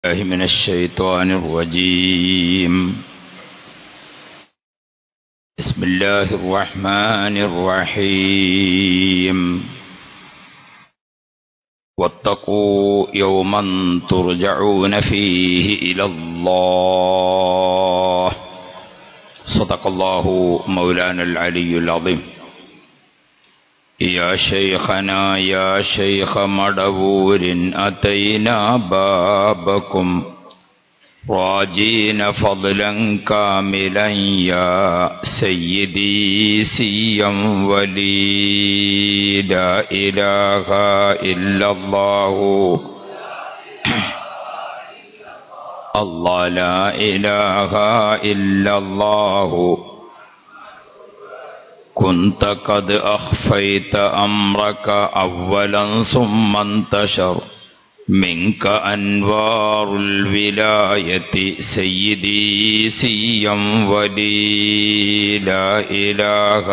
الله من الشيطان الرجيم بسم الله الرحمن الرحيم واتقوا يوما ترجعون فيه إلى الله صدق الله مولانا العلي العظيم يا شيخنا يا شيخ مدبور أتينا بابكم راجين فضلا كاملا يا سيدي سيا ولي لا إله إلا الله الله لا إله إلا الله كنت قد أخفيت أمرك أولا ثم انتشر منك أنوار الولاية سيدي سيا ولي لا إله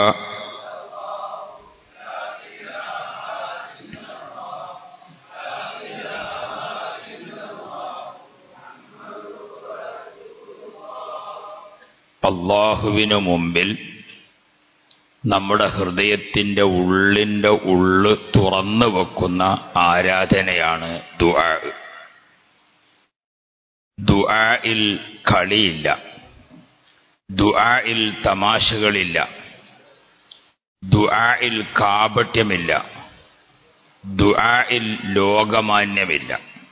അള്ളാഹുവിനു മുമ്പിൽ നമ്മുടെ ഹൃദയത്തിൻ്റെ ഉള്ളിൻ്റെ ഉള്ള് തുറന്നു വെക്കുന്ന ആരാധനയാണ് ദുആ ദുആയിൽ കളിയില്ല ദുആയിൽ തമാശകളില്ല ദുആയിൽ കാപട്യമില്ല ദുആയിൽ ലോകമാന്യമില്ല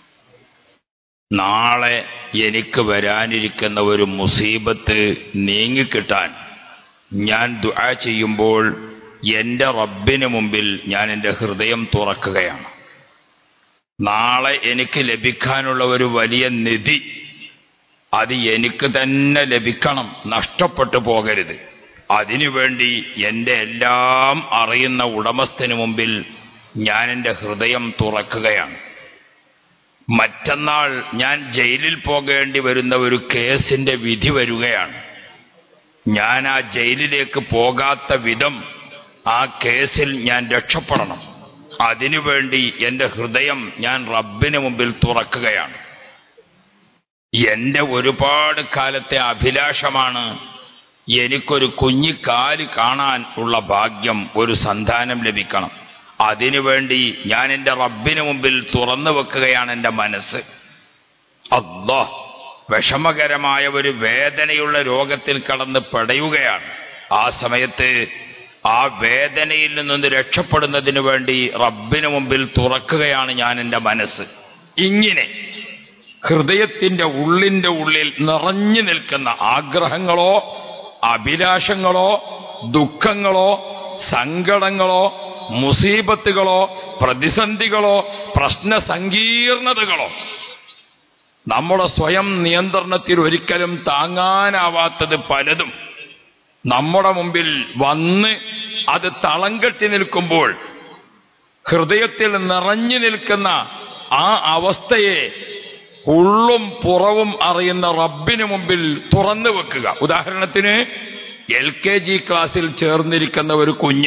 നാളെ എനിക്ക് വരാനിരിക്കുന്ന ഒരു മുസീബത്ത് നീങ്ങിക്കിട്ടാൻ ഞാൻ ദുആ ചെയ്യുമ്പോൾ എൻ്റെ റബ്ബിന് മുമ്പിൽ ഞാൻ എൻ്റെ ഹൃദയം തുറക്കുകയാണ് നാളെ എനിക്ക് ലഭിക്കാനുള്ള ഒരു വലിയ നിധി അത് എനിക്ക് തന്നെ ലഭിക്കണം നഷ്ടപ്പെട്ടു പോകരുത് അതിനുവേണ്ടി എൻ്റെ എല്ലാം അറിയുന്ന ഉടമസ്ഥന് മുമ്പിൽ ഞാൻ എൻ്റെ ഹൃദയം തുറക്കുകയാണ് മറ്റന്നാൾ ഞാൻ ജയിലിൽ പോകേണ്ടി വരുന്ന ഒരു കേസിൻ്റെ വിധി വരികയാണ് ഞാൻ ആ ജയിലിലേക്ക് പോകാത്ത വിധം ആ കേസിൽ ഞാൻ രക്ഷപ്പെടണം അതിനുവേണ്ടി എൻ്റെ ഹൃദയം ഞാൻ റബ്ബിന് മുമ്പിൽ തുറക്കുകയാണ് എൻ്റെ ഒരുപാട് കാലത്തെ അഭിലാഷമാണ് എനിക്കൊരു കുഞ്ഞിക്കാല് കാണാൻ ഉള്ള ഭാഗ്യം ഒരു സന്താനം ലഭിക്കണം അതിനുവേണ്ടി ഞാൻ എൻ്റെ റബ്ബിന് മുമ്പിൽ തുറന്നു വെക്കുകയാണ് എൻ്റെ മനസ്സ് അല്ലാ വിഷമകരമായ ഒരു വേദനയുള്ള രോഗത്തിൽ കടന്ന് പെടയുകയാണ് ആ സമയത്ത് ആ വേദനയിൽ നിന്നൊന്ന് രക്ഷപ്പെടുന്നതിന് വേണ്ടി റബ്ബിന് മുമ്പിൽ തുറക്കുകയാണ് ഞാൻ എൻ്റെ മനസ്സ് ഇങ്ങനെ ഹൃദയത്തിൻ്റെ ഉള്ളിൻ്റെ ഉള്ളിൽ നിറഞ്ഞു നിൽക്കുന്ന ആഗ്രഹങ്ങളോ അഭിലാഷങ്ങളോ ദുഃഖങ്ങളോ സങ്കടങ്ങളോ മുസീബത്തുകളോ പ്രതിസന്ധികളോ പ്രശ്ന സങ്കീർണതകളോ നമ്മുടെ സ്വയം നിയന്ത്രണത്തിൽ ഒരിക്കലും താങ്ങാനാവാത്തത് പലതും നമ്മുടെ മുമ്പിൽ വന്ന് അത് തളം കെട്ടി നിൽക്കുമ്പോൾ ഹൃദയത്തിൽ നിറഞ്ഞു നിൽക്കുന്ന ആ അവസ്ഥയെ ഉള്ളും പുറവും അറിയുന്ന റബ്ബിന് മുമ്പിൽ തുറന്നു വെക്കുക ഉദാഹരണത്തിന് എൽ കെ ജി ക്ലാസ്സിൽ ചേർന്നിരിക്കുന്ന ഒരു കുഞ്ഞ്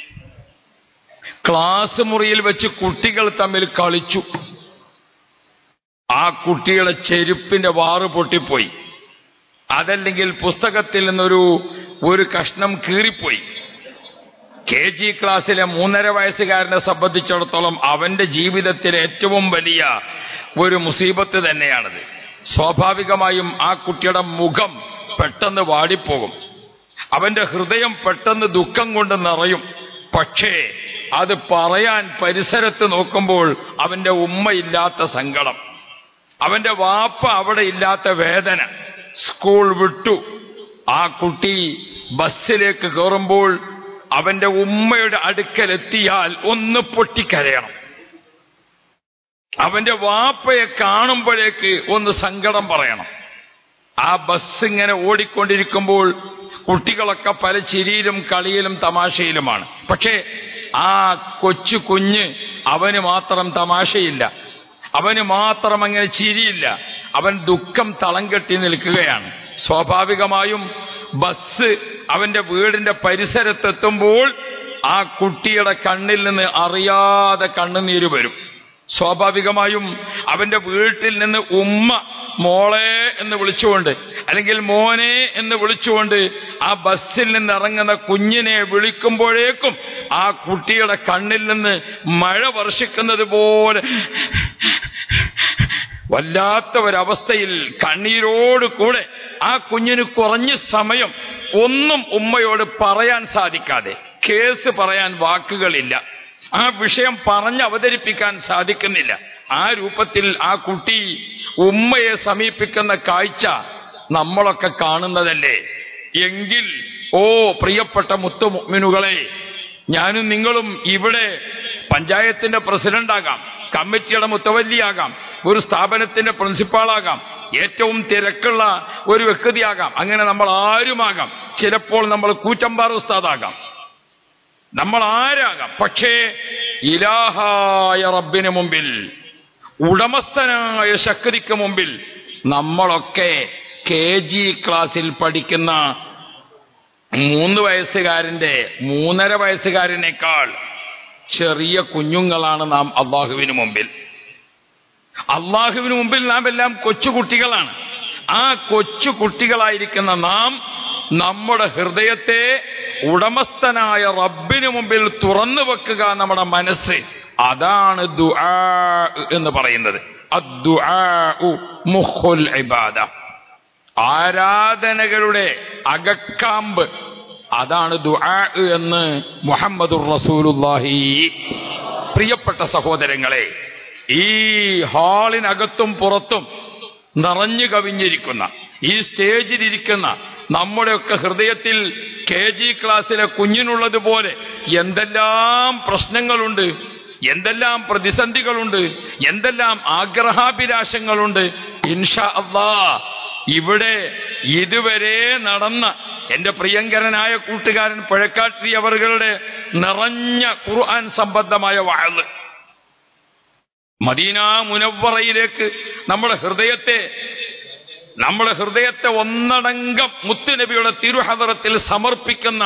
ക്ലാസ് മുറിയിൽ വെച്ച് കുട്ടികൾ തമ്മിൽ കളിച്ചു ആ കുട്ടിയുടെ ചെരുപ്പിന്റെ വാറ് പൊട്ടിപ്പോയി അതല്ലെങ്കിൽ പുസ്തകത്തിൽ നിന്നൊരു ഒരു കഷ്ണം കീറിപ്പോയി കെ ജി ക്ലാസ്സിലെ മൂന്നര വയസ്സുകാരനെ സംബന്ധിച്ചിടത്തോളം അവന്റെ ജീവിതത്തിലെ ഏറ്റവും വലിയ ഒരു മുസീബത്ത് തന്നെയാണത് സ്വാഭാവികമായും ആ കുട്ടിയുടെ മുഖം പെട്ടെന്ന് വാടിപ്പോകും അവന്റെ ഹൃദയം പെട്ടെന്ന് ദുഃഖം കൊണ്ട് നിറയും പക്ഷേ അത് പറയാൻ പരിസരത്ത് നോക്കുമ്പോൾ അവന്റെ ഉമ്മയില്ലാത്ത സങ്കടം അവന്റെ വാപ്പ അവിടെ ഇല്ലാത്ത വേദന സ്കൂൾ വിട്ടു ആ കുട്ടി ബസ്സിലേക്ക് കയറുമ്പോൾ അവന്റെ ഉമ്മയുടെ അടുക്കലെത്തിയാൽ ഒന്ന് പൊട്ടിക്കരയണം അവന്റെ വാപ്പയെ കാണുമ്പോഴേക്ക് ഒന്ന് സങ്കടം പറയണം ആ ബസ് ഇങ്ങനെ ഓടിക്കൊണ്ടിരിക്കുമ്പോൾ കുട്ടികളൊക്കെ പല ചിരിയിലും കളിയിലും തമാശയിലുമാണ് പക്ഷേ ആ കൊച്ചു കുഞ്ഞ് അവന് മാത്രം തമാശയില്ല അവന് മാത്രം അങ്ങനെ ചിരിയില്ല അവൻ ദുഃഖം തളം കെട്ടി നിൽക്കുകയാണ് സ്വാഭാവികമായും ബസ് അവന്റെ വീടിന്റെ പരിസരത്തെത്തുമ്പോൾ ആ കുട്ടിയുടെ കണ്ണിൽ നിന്ന് അറിയാതെ കണ്ണുനീര് വരും സ്വാഭാവികമായും അവന്റെ വീട്ടിൽ നിന്ന് ഉമ്മ മോളെ എന്ന് വിളിച്ചുകൊണ്ട് അല്ലെങ്കിൽ മോനെ എന്ന് വിളിച്ചുകൊണ്ട് ആ ബസ്സിൽ നിന്ന് ഇറങ്ങുന്ന കുഞ്ഞിനെ വിളിക്കുമ്പോഴേക്കും ആ കുട്ടിയുടെ കണ്ണിൽ നിന്ന് മഴ വർഷിക്കുന്നത് പോലെ വല്ലാത്ത ഒരവസ്ഥയിൽ കണ്ണീരോട് കൂടെ ആ കുഞ്ഞിന് കുറഞ്ഞ സമയം ഒന്നും ഉമ്മയോട് പറയാൻ സാധിക്കാതെ കേസ് പറയാൻ വാക്കുകളില്ല ആ വിഷയം പറഞ്ഞ് അവതരിപ്പിക്കാൻ സാധിക്കുന്നില്ല ആ രൂപത്തിൽ ആ കുട്ടി ഉമ്മയെ സമീപിക്കുന്ന കാഴ്ച നമ്മളൊക്കെ കാണുന്നതല്ലേ എങ്കിൽ ഓ പ്രിയപ്പെട്ട മുത്തുമുമിനുകളെ ഞാനും നിങ്ങളും ഇവിടെ പഞ്ചായത്തിന്റെ പ്രസിഡന്റാകാം കമ്മിറ്റിയുടെ മുത്തവല്ലിയാകാം ഒരു സ്ഥാപനത്തിന്റെ പ്രിൻസിപ്പാളാകാം ഏറ്റവും തിരക്കുള്ള ഒരു വ്യക്തിയാകാം അങ്ങനെ നമ്മൾ ആരുമാകാം ചിലപ്പോൾ നമ്മൾ കൂറ്റമ്പാറ ഉസ്താദാകാം നമ്മൾ ആരാകാം പക്ഷേ ഇലാഹായ റബ്ബിന് മുമ്പിൽ ഉടമസ്ഥനായ ശക്തിക്ക് മുമ്പിൽ നമ്മളൊക്കെ കെ ജി ക്ലാസ്സിൽ പഠിക്കുന്ന മൂന്ന് വയസ്സുകാരന്റെ മൂന്നര വയസ്സുകാരനേക്കാൾ ചെറിയ കുഞ്ഞുങ്ങളാണ് നാം അള്ളാഹുവിന് മുമ്പിൽ അള്ളാഹുവിന് മുമ്പിൽ നാം എല്ലാം കൊച്ചുകുട്ടികളാണ് ആ കൊച്ചു കുട്ടികളായിരിക്കുന്ന നാം നമ്മുടെ ഹൃദയത്തെ ഉടമസ്ഥനായ റബ്ബിന് മുമ്പിൽ തുറന്നു വെക്കുക നമ്മുടെ മനസ്സ് അതാണ് ദുആ എന്ന് പറയുന്നത് അദ്ദുആഉ മുഖുൽ ഇബാദ ആരാധനകളുടെ അകക്കാമ്പ് അതാണ് ദുആ എന്ന് മുഹമ്മദുർ റസൂലുള്ളാഹി പ്രിയപ്പെട്ട സഹോദരങ്ങളെ ഈ ഹാളിനകത്തും പുറത്തും നിറഞ്ഞു കവിഞ്ഞിരിക്കുന്ന ഈ സ്റ്റേജിലിരിക്കുന്ന നമ്മുടെയൊക്കെ ഹൃദയത്തിൽ കെ ജി ക്ലാസ്സിലെ കുഞ്ഞിനുള്ളതുപോലെ എന്തെല്ലാം പ്രശ്നങ്ങളുണ്ട് എന്തെല്ലാം പ്രതിസന്ധികളുണ്ട് എന്തെല്ലാം ആഗ്രഹാഭിലാഷങ്ങളുണ്ട് ഇൻഷാ അള്ളാ ഇവിടെ ഇതുവരെ നടന്ന എന്റെ പ്രിയങ്കരനായ കൂട്ടുകാരൻ പുഴക്കാട്ടി അവറുകളുടെ നിറഞ്ഞ ഖുർആൻ സംബന്ധമായ വാഴ് മദീന മുനവറയിലേക്ക് നമ്മുടെ ഹൃദയത്തെ നമ്മുടെ ഹൃദയത്തെ ഒന്നടങ്കം മുത്തുനബിയുടെ തിരുഹദറത്തിൽ സമർപ്പിക്കുന്ന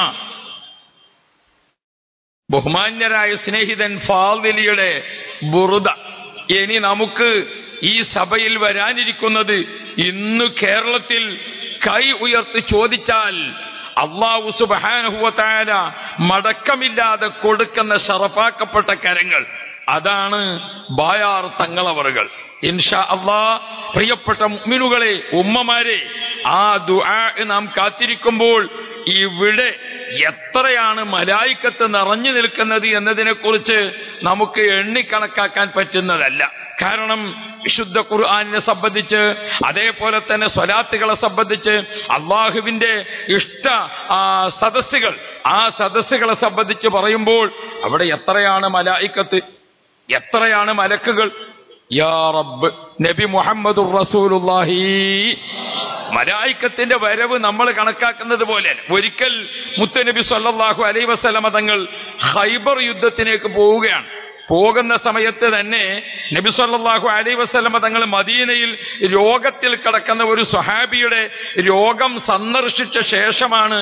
ബഹുമാന്യരായ സ്നേഹിതൻ ഫാദിലിയുടെ ബുറുദ ഇനി നമുക്ക് ഈ സഭയിൽ വരാനിരിക്കുന്നത് ഇന്ന് കേരളത്തിൽ കൈ ഉയർത്തി ചോദിച്ചാൽ അള്ളാഹു സുബാനുഹുവത്തായ മടക്കമില്ലാതെ കൊടുക്കുന്ന ഷറഫാക്കപ്പെട്ട കരങ്ങൾ അതാണ് ബായാർ തങ്ങളവറുകൾ ഇൻഷാ അള്ളാ പ്രിയപ്പെട്ട മുഅ്മിനുകളെ ഉമ്മമാരെ ആ ദുആ നാം കാത്തിരിക്കുമ്പോൾ ഇവിടെ എത്രയാണ് മലായിക്കത്ത് നിറഞ്ഞു നിൽക്കുന്നത് എന്നതിനെക്കുറിച്ച് നമുക്ക് എണ്ണിക്കണക്കാക്കാൻ പറ്റുന്നതല്ല കാരണം വിശുദ്ധ ഖുർആാനിനെ സംബന്ധിച്ച് അതേപോലെ തന്നെ സ്വലാത്തുകളെ സംബന്ധിച്ച് അള്ളാഹുവിന്റെ ഇഷ്ട ആ, സദസ്സുകൾ ആ സദസ്സുകളെ സംബന്ധിച്ച് പറയുമ്പോൾ അവിടെ എത്രയാണ് മലായിക്കത്ത് എത്രയാണ് മലക്കുകൾ യാ റബ്ബ് നബി മുഹമ്മദുർ റസൂലുള്ളാഹി മലായിക്കത്തിന്റെ വരവ് നമ്മൾ കണക്കാക്കുന്നത് പോലെ ഒരിക്കൽ മുത്തനബി സല്ലല്ലാഹു അലൈഹി വസല്ലമ തങ്ങൾ ഹൈബർ യുദ്ധത്തിലേക്ക് പോവുകയാണ് പോകുന്ന സമയത്ത് തന്നെ നബി സല്ലല്ലാഹു അലൈഹി വസല്ലമ തങ്ങൾ മദീനയിൽ രോഗത്തിൽ കിടക്കുന്ന ഒരു സ്വഹാബിയുടെ രോഗം സന്ദർശിച്ച ശേഷമാണ്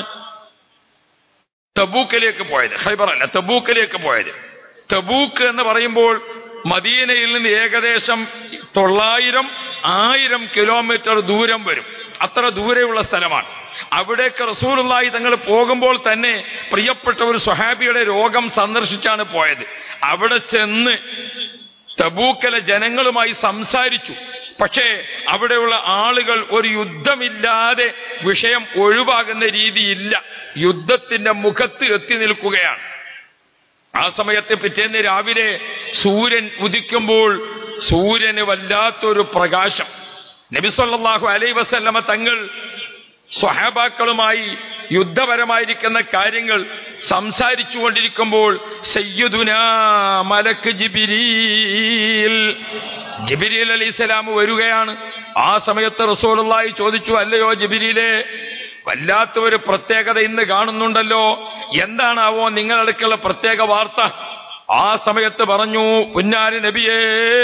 തബൂക്കിലേക്ക് പോയത് ഹൈബർ അല്ല തബൂക്കിലേക്ക് പോയത് തബൂക്ക് എന്ന് പറയുമ്പോൾ മദീനയിൽ നിന്ന് ഏകദേശം തൊള്ളായിരം ആയിരം കിലോമീറ്റർ ദൂരം വരും അത്ര ദൂരെയുള്ള സ്ഥലമാണ് അവിടേക്ക് റസൂലുള്ളാഹി തങ്ങൾ പോകുമ്പോൾ തന്നെ പ്രിയപ്പെട്ട ഒരു സ്വഹാബിയുടെ രോഗം സന്ദർശിച്ചാണ് പോയത് അവിടെ ചെന്ന് തബൂക്കലെ ജനങ്ങളുമായി സംസാരിച്ചു പക്ഷേ അവിടെയുള്ള ആളുകൾ ഒരു യുദ്ധമില്ലാതെ വിഷയം ഒഴിവാകുന്ന രീതിയില്ല യുദ്ധത്തിന്റെ മുഖത്ത് എത്തി നിൽക്കുകയാണ് ആ സമയത്ത് പിറ്റേന്ന് രാവിലെ സൂര്യൻ ഉദിക്കുമ്പോൾ സൂര്യന് വല്ലാത്തൊരു പ്രകാശം നബിസൊല്ലാഹു അലൈ വസല്ലമ തങ്ങൾ സ്വഹാബാക്കളുമായി യുദ്ധപരമായിരിക്കുന്ന കാര്യങ്ങൾ സംസാരിച്ചു കൊണ്ടിരിക്കുമ്പോൾ സയ്യുദുന മലക്ക് ജിബിരീൽ ജിബിരിൽ അലി സ്വലാം വരികയാണ് ആ സമയത്ത് റസൂലുള്ളാഹി ചോദിച്ചു അല്ലയോ ജിബിരിയിലെ വല്ലാത്ത ഒരു പ്രത്യേകത ഇന്ന് കാണുന്നുണ്ടല്ലോ എന്താണാവോ നിങ്ങളടുക്കുള്ള പ്രത്യേക വാർത്ത ആ സമയത്ത് പറഞ്ഞു പുന്നാരി നബിയേ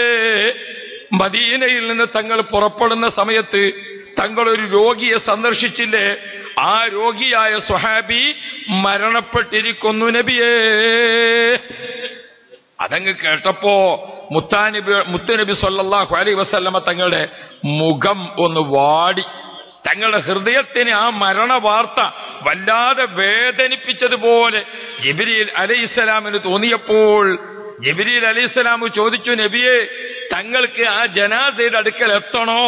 മദീനയിൽ നിന്ന് തങ്ങൾ പുറപ്പെടുന്ന സമയത്ത് തങ്ങൾ ഒരു രോഗിയെ സന്ദർശിച്ചില്ലേ ആ രോഗിയായ സ്വഹാബി മരണപ്പെട്ടിരിക്കുന്നു നബിയേ അതങ്ങ് കേട്ടപ്പോ മുത്താനബി മുത്തുനബി സല്ലല്ലാഹു അലൈഹി വസല്ലമ തങ്ങളുടെ മുഖം ഒന്ന് വാടി തങ്ങളുടെ ഹൃദയത്തിന് ആ മരണ വാർത്ത വല്ലാതെ വേദനിപ്പിച്ചതുപോലെ ജിബിരിയിൽ അലൈഹിസ്സലാമിന് തോന്നിയപ്പോൾ ജിബിരിയിൽ അലൈഹിസ്സലാം ചോദിച്ചു നബിയെ തങ്ങൾക്ക് ആ ജനാസയുടെ അടുക്കൽ എത്തണോ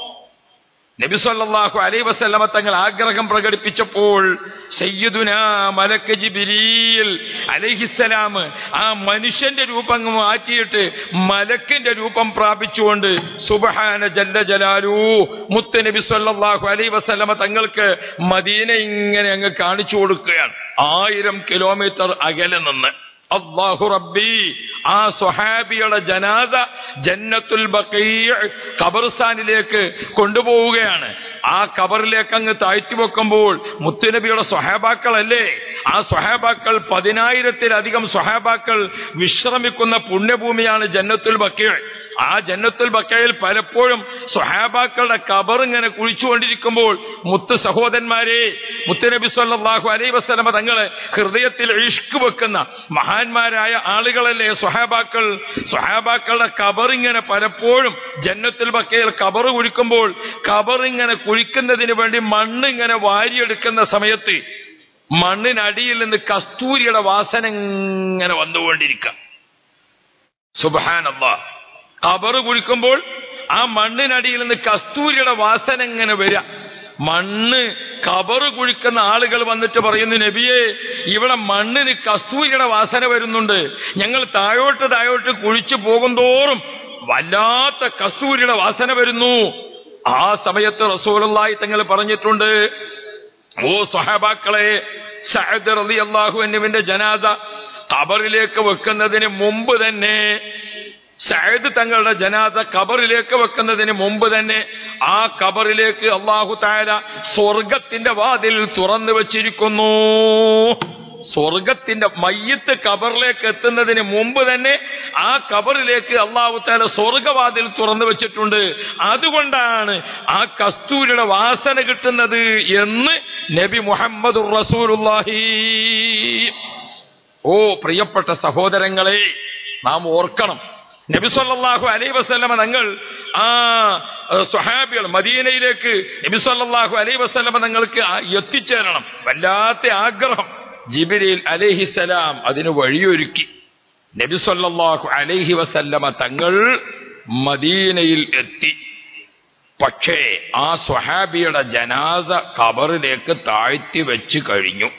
നബി സല്ലല്ലാഹു അലൈഹി വസല്ലമ തങ്ങൾ ആഗ്രഹം പ്രകടിപ്പിച്ചപ്പോൾ സയ്യിദുന മലക്ക് ജിബിരിൽ അലൈഹിസ്സലാം ആ മനുഷ്യന്റെ രൂപം അങ്ങ് മാറ്റിയിട്ട് മലക്കിന്റെ രൂപം പ്രാപിച്ചുകൊണ്ട് സുബ്ഹാന ജല്ല ജലാലു മുത്ത് നബി സല്ലല്ലാഹു അലൈഹി വസല്ലമ തങ്ങൾക്ക് മദീന ഇങ്ങനെ അങ്ങ് കാണിച്ചു കൊടുക്കുകയാണ് ആയിരം കിലോമീറ്റർ അകലെ നിന്ന് അള്ളാഹു റബ്ബി ആ സ്വഹാബിയുടെ ജനാസ ജന്നത്തുൽ ബഖീ ഖബർസ്ഥാനിലേക്ക് കൊണ്ടുപോവുകയാണ് ആ ഖബറിലേക്ക് അങ്ങ് താഴ്ത്തി വെക്കുമ്പോൾ മുത്തുനബിയുടെ സ്വഹാബാക്കളല്ലേ ആ സ്വഹാബാക്കൾ പതിനായിരത്തിലധികം സ്വഹാബാക്കൾ വിശ്രമിക്കുന്ന പുണ്യഭൂമിയാണ് ജന്നത്തുൽ ബക്കീർ ആ ജന്നത്തുൽ ബക്കയിൽ പലപ്പോഴും സ്വഹാബാക്കളുടെ ഖബർ ഇങ്ങനെ കുഴിച്ചുകൊണ്ടിരിക്കുമ്പോൾ മുത്ത് സഹോദരന്മാരെ മുത്തുനബി സല്ലല്ലാഹു അലൈഹി വസല്ലമ തങ്ങളെ ഹൃദയത്തിൽ ഇഷ്ക് വെക്കുന്ന മഹാന്മാരായ ആളുകളല്ലേ സ്വഹാബാക്കൾ സ്വഹാബാക്കളുടെ ഖബർ ഇങ്ങനെ പലപ്പോഴും ജന്നത്തുൽ ബക്കയിൽ ഖബർ കുഴിക്കുമ്പോൾ ഖബർ ഇങ്ങനെ കുഴിക്കുന്നതിന് വേണ്ടി മണ്ണ് ഇങ്ങനെ വാരിയെടുക്കുന്ന സമയത്ത് മണ്ണിനടിയിൽ നിന്ന് കസ്തൂരിയുടെ വാസന ഇങ്ങനെ വന്നുകൊണ്ടിരിക്കുക സുബഹാനല്ലാ ഖബർ കുഴിക്കുമ്പോൾ ആ മണ്ണിനടിയിൽ നിന്ന് കസ്തൂരിയുടെ വാസന ഇങ്ങനെ വരിക മണ്ണ് കബറ് കുഴിക്കുന്ന ആളുകൾ വന്നിട്ട് പറയുന്നു നബിയെ ഇവിടെ മണ്ണിന് കസ്തൂരിയുടെ വാസന വരുന്നുണ്ട് ഞങ്ങൾ താഴോട്ട് താഴോട്ട് കുഴിച്ചു പോകുന്തോറും വല്ലാത്ത കസ്തൂരിയുടെ വാസന വരുന്നു ആ സമയത്ത് റസൂലുള്ളാഹി തങ്ങൾ പറഞ്ഞിട്ടുണ്ട് ഓ സഹാബാക്കളെ സഅദ് റളിയല്ലാഹു അൻഹുവിന്റെ ജനാസ ഖബറിലേക്ക് വെക്കുന്നതിന് മുമ്പ് തന്നെ സഅദ് തങ്ങളുടെ ജനാസ ഖബറിലേക്ക് വെക്കുന്നതിന് മുമ്പ് തന്നെ ആ ഖബറിലേക്ക് അള്ളാഹു താര സ്വർഗത്തിന്റെ വാതിൽ തുറന്നു വച്ചിരിക്കുന്നു സ്വർഗത്തിന്റെ മയ്യത്ത് ഖബറിലേക്ക് എത്തുന്നതിന് മുമ്പ് തന്നെ ആ ഖബറിലേക്ക് അള്ളാഹു താല സ്വർഗവാതിൽ തുറന്നു വെച്ചിട്ടുണ്ട് അതുകൊണ്ടാണ് ആ കസ്തൂരിയുടെ വാസന കിട്ടുന്നത് എന്ന് നബി മുഹമ്മദ് റസൂലുള്ളാഹി ഓ പ്രിയപ്പെട്ട സഹോദരങ്ങളെ നാം ഓർക്കണം നബി സല്ലല്ലാഹു അലൈഹി വസല്ലമ തങ്ങൾ ആ സ്വഹാബികൾ മദീനയിലേക്ക് നബി സല്ലല്ലാഹു അലൈഹി വസല്ലമ തങ്ങൾക്ക് ആ എത്തിച്ചേരണം വല്ലാത്ത ആഗ്രഹം ജിബിരിൽ അലൈഹിസലാം അതിന് വഴിയൊരുക്കി നബി സല്ലല്ലാഹു അലൈഹി വസല്ലമ തങ്ങൾ മദീനയിൽ എത്തി പക്ഷേ ആ സ്വഹാബിയുടെ ജനാസ ഖബറിലേക്ക് താഴ്ത്തി വെച്ച് കഴിഞ്ഞു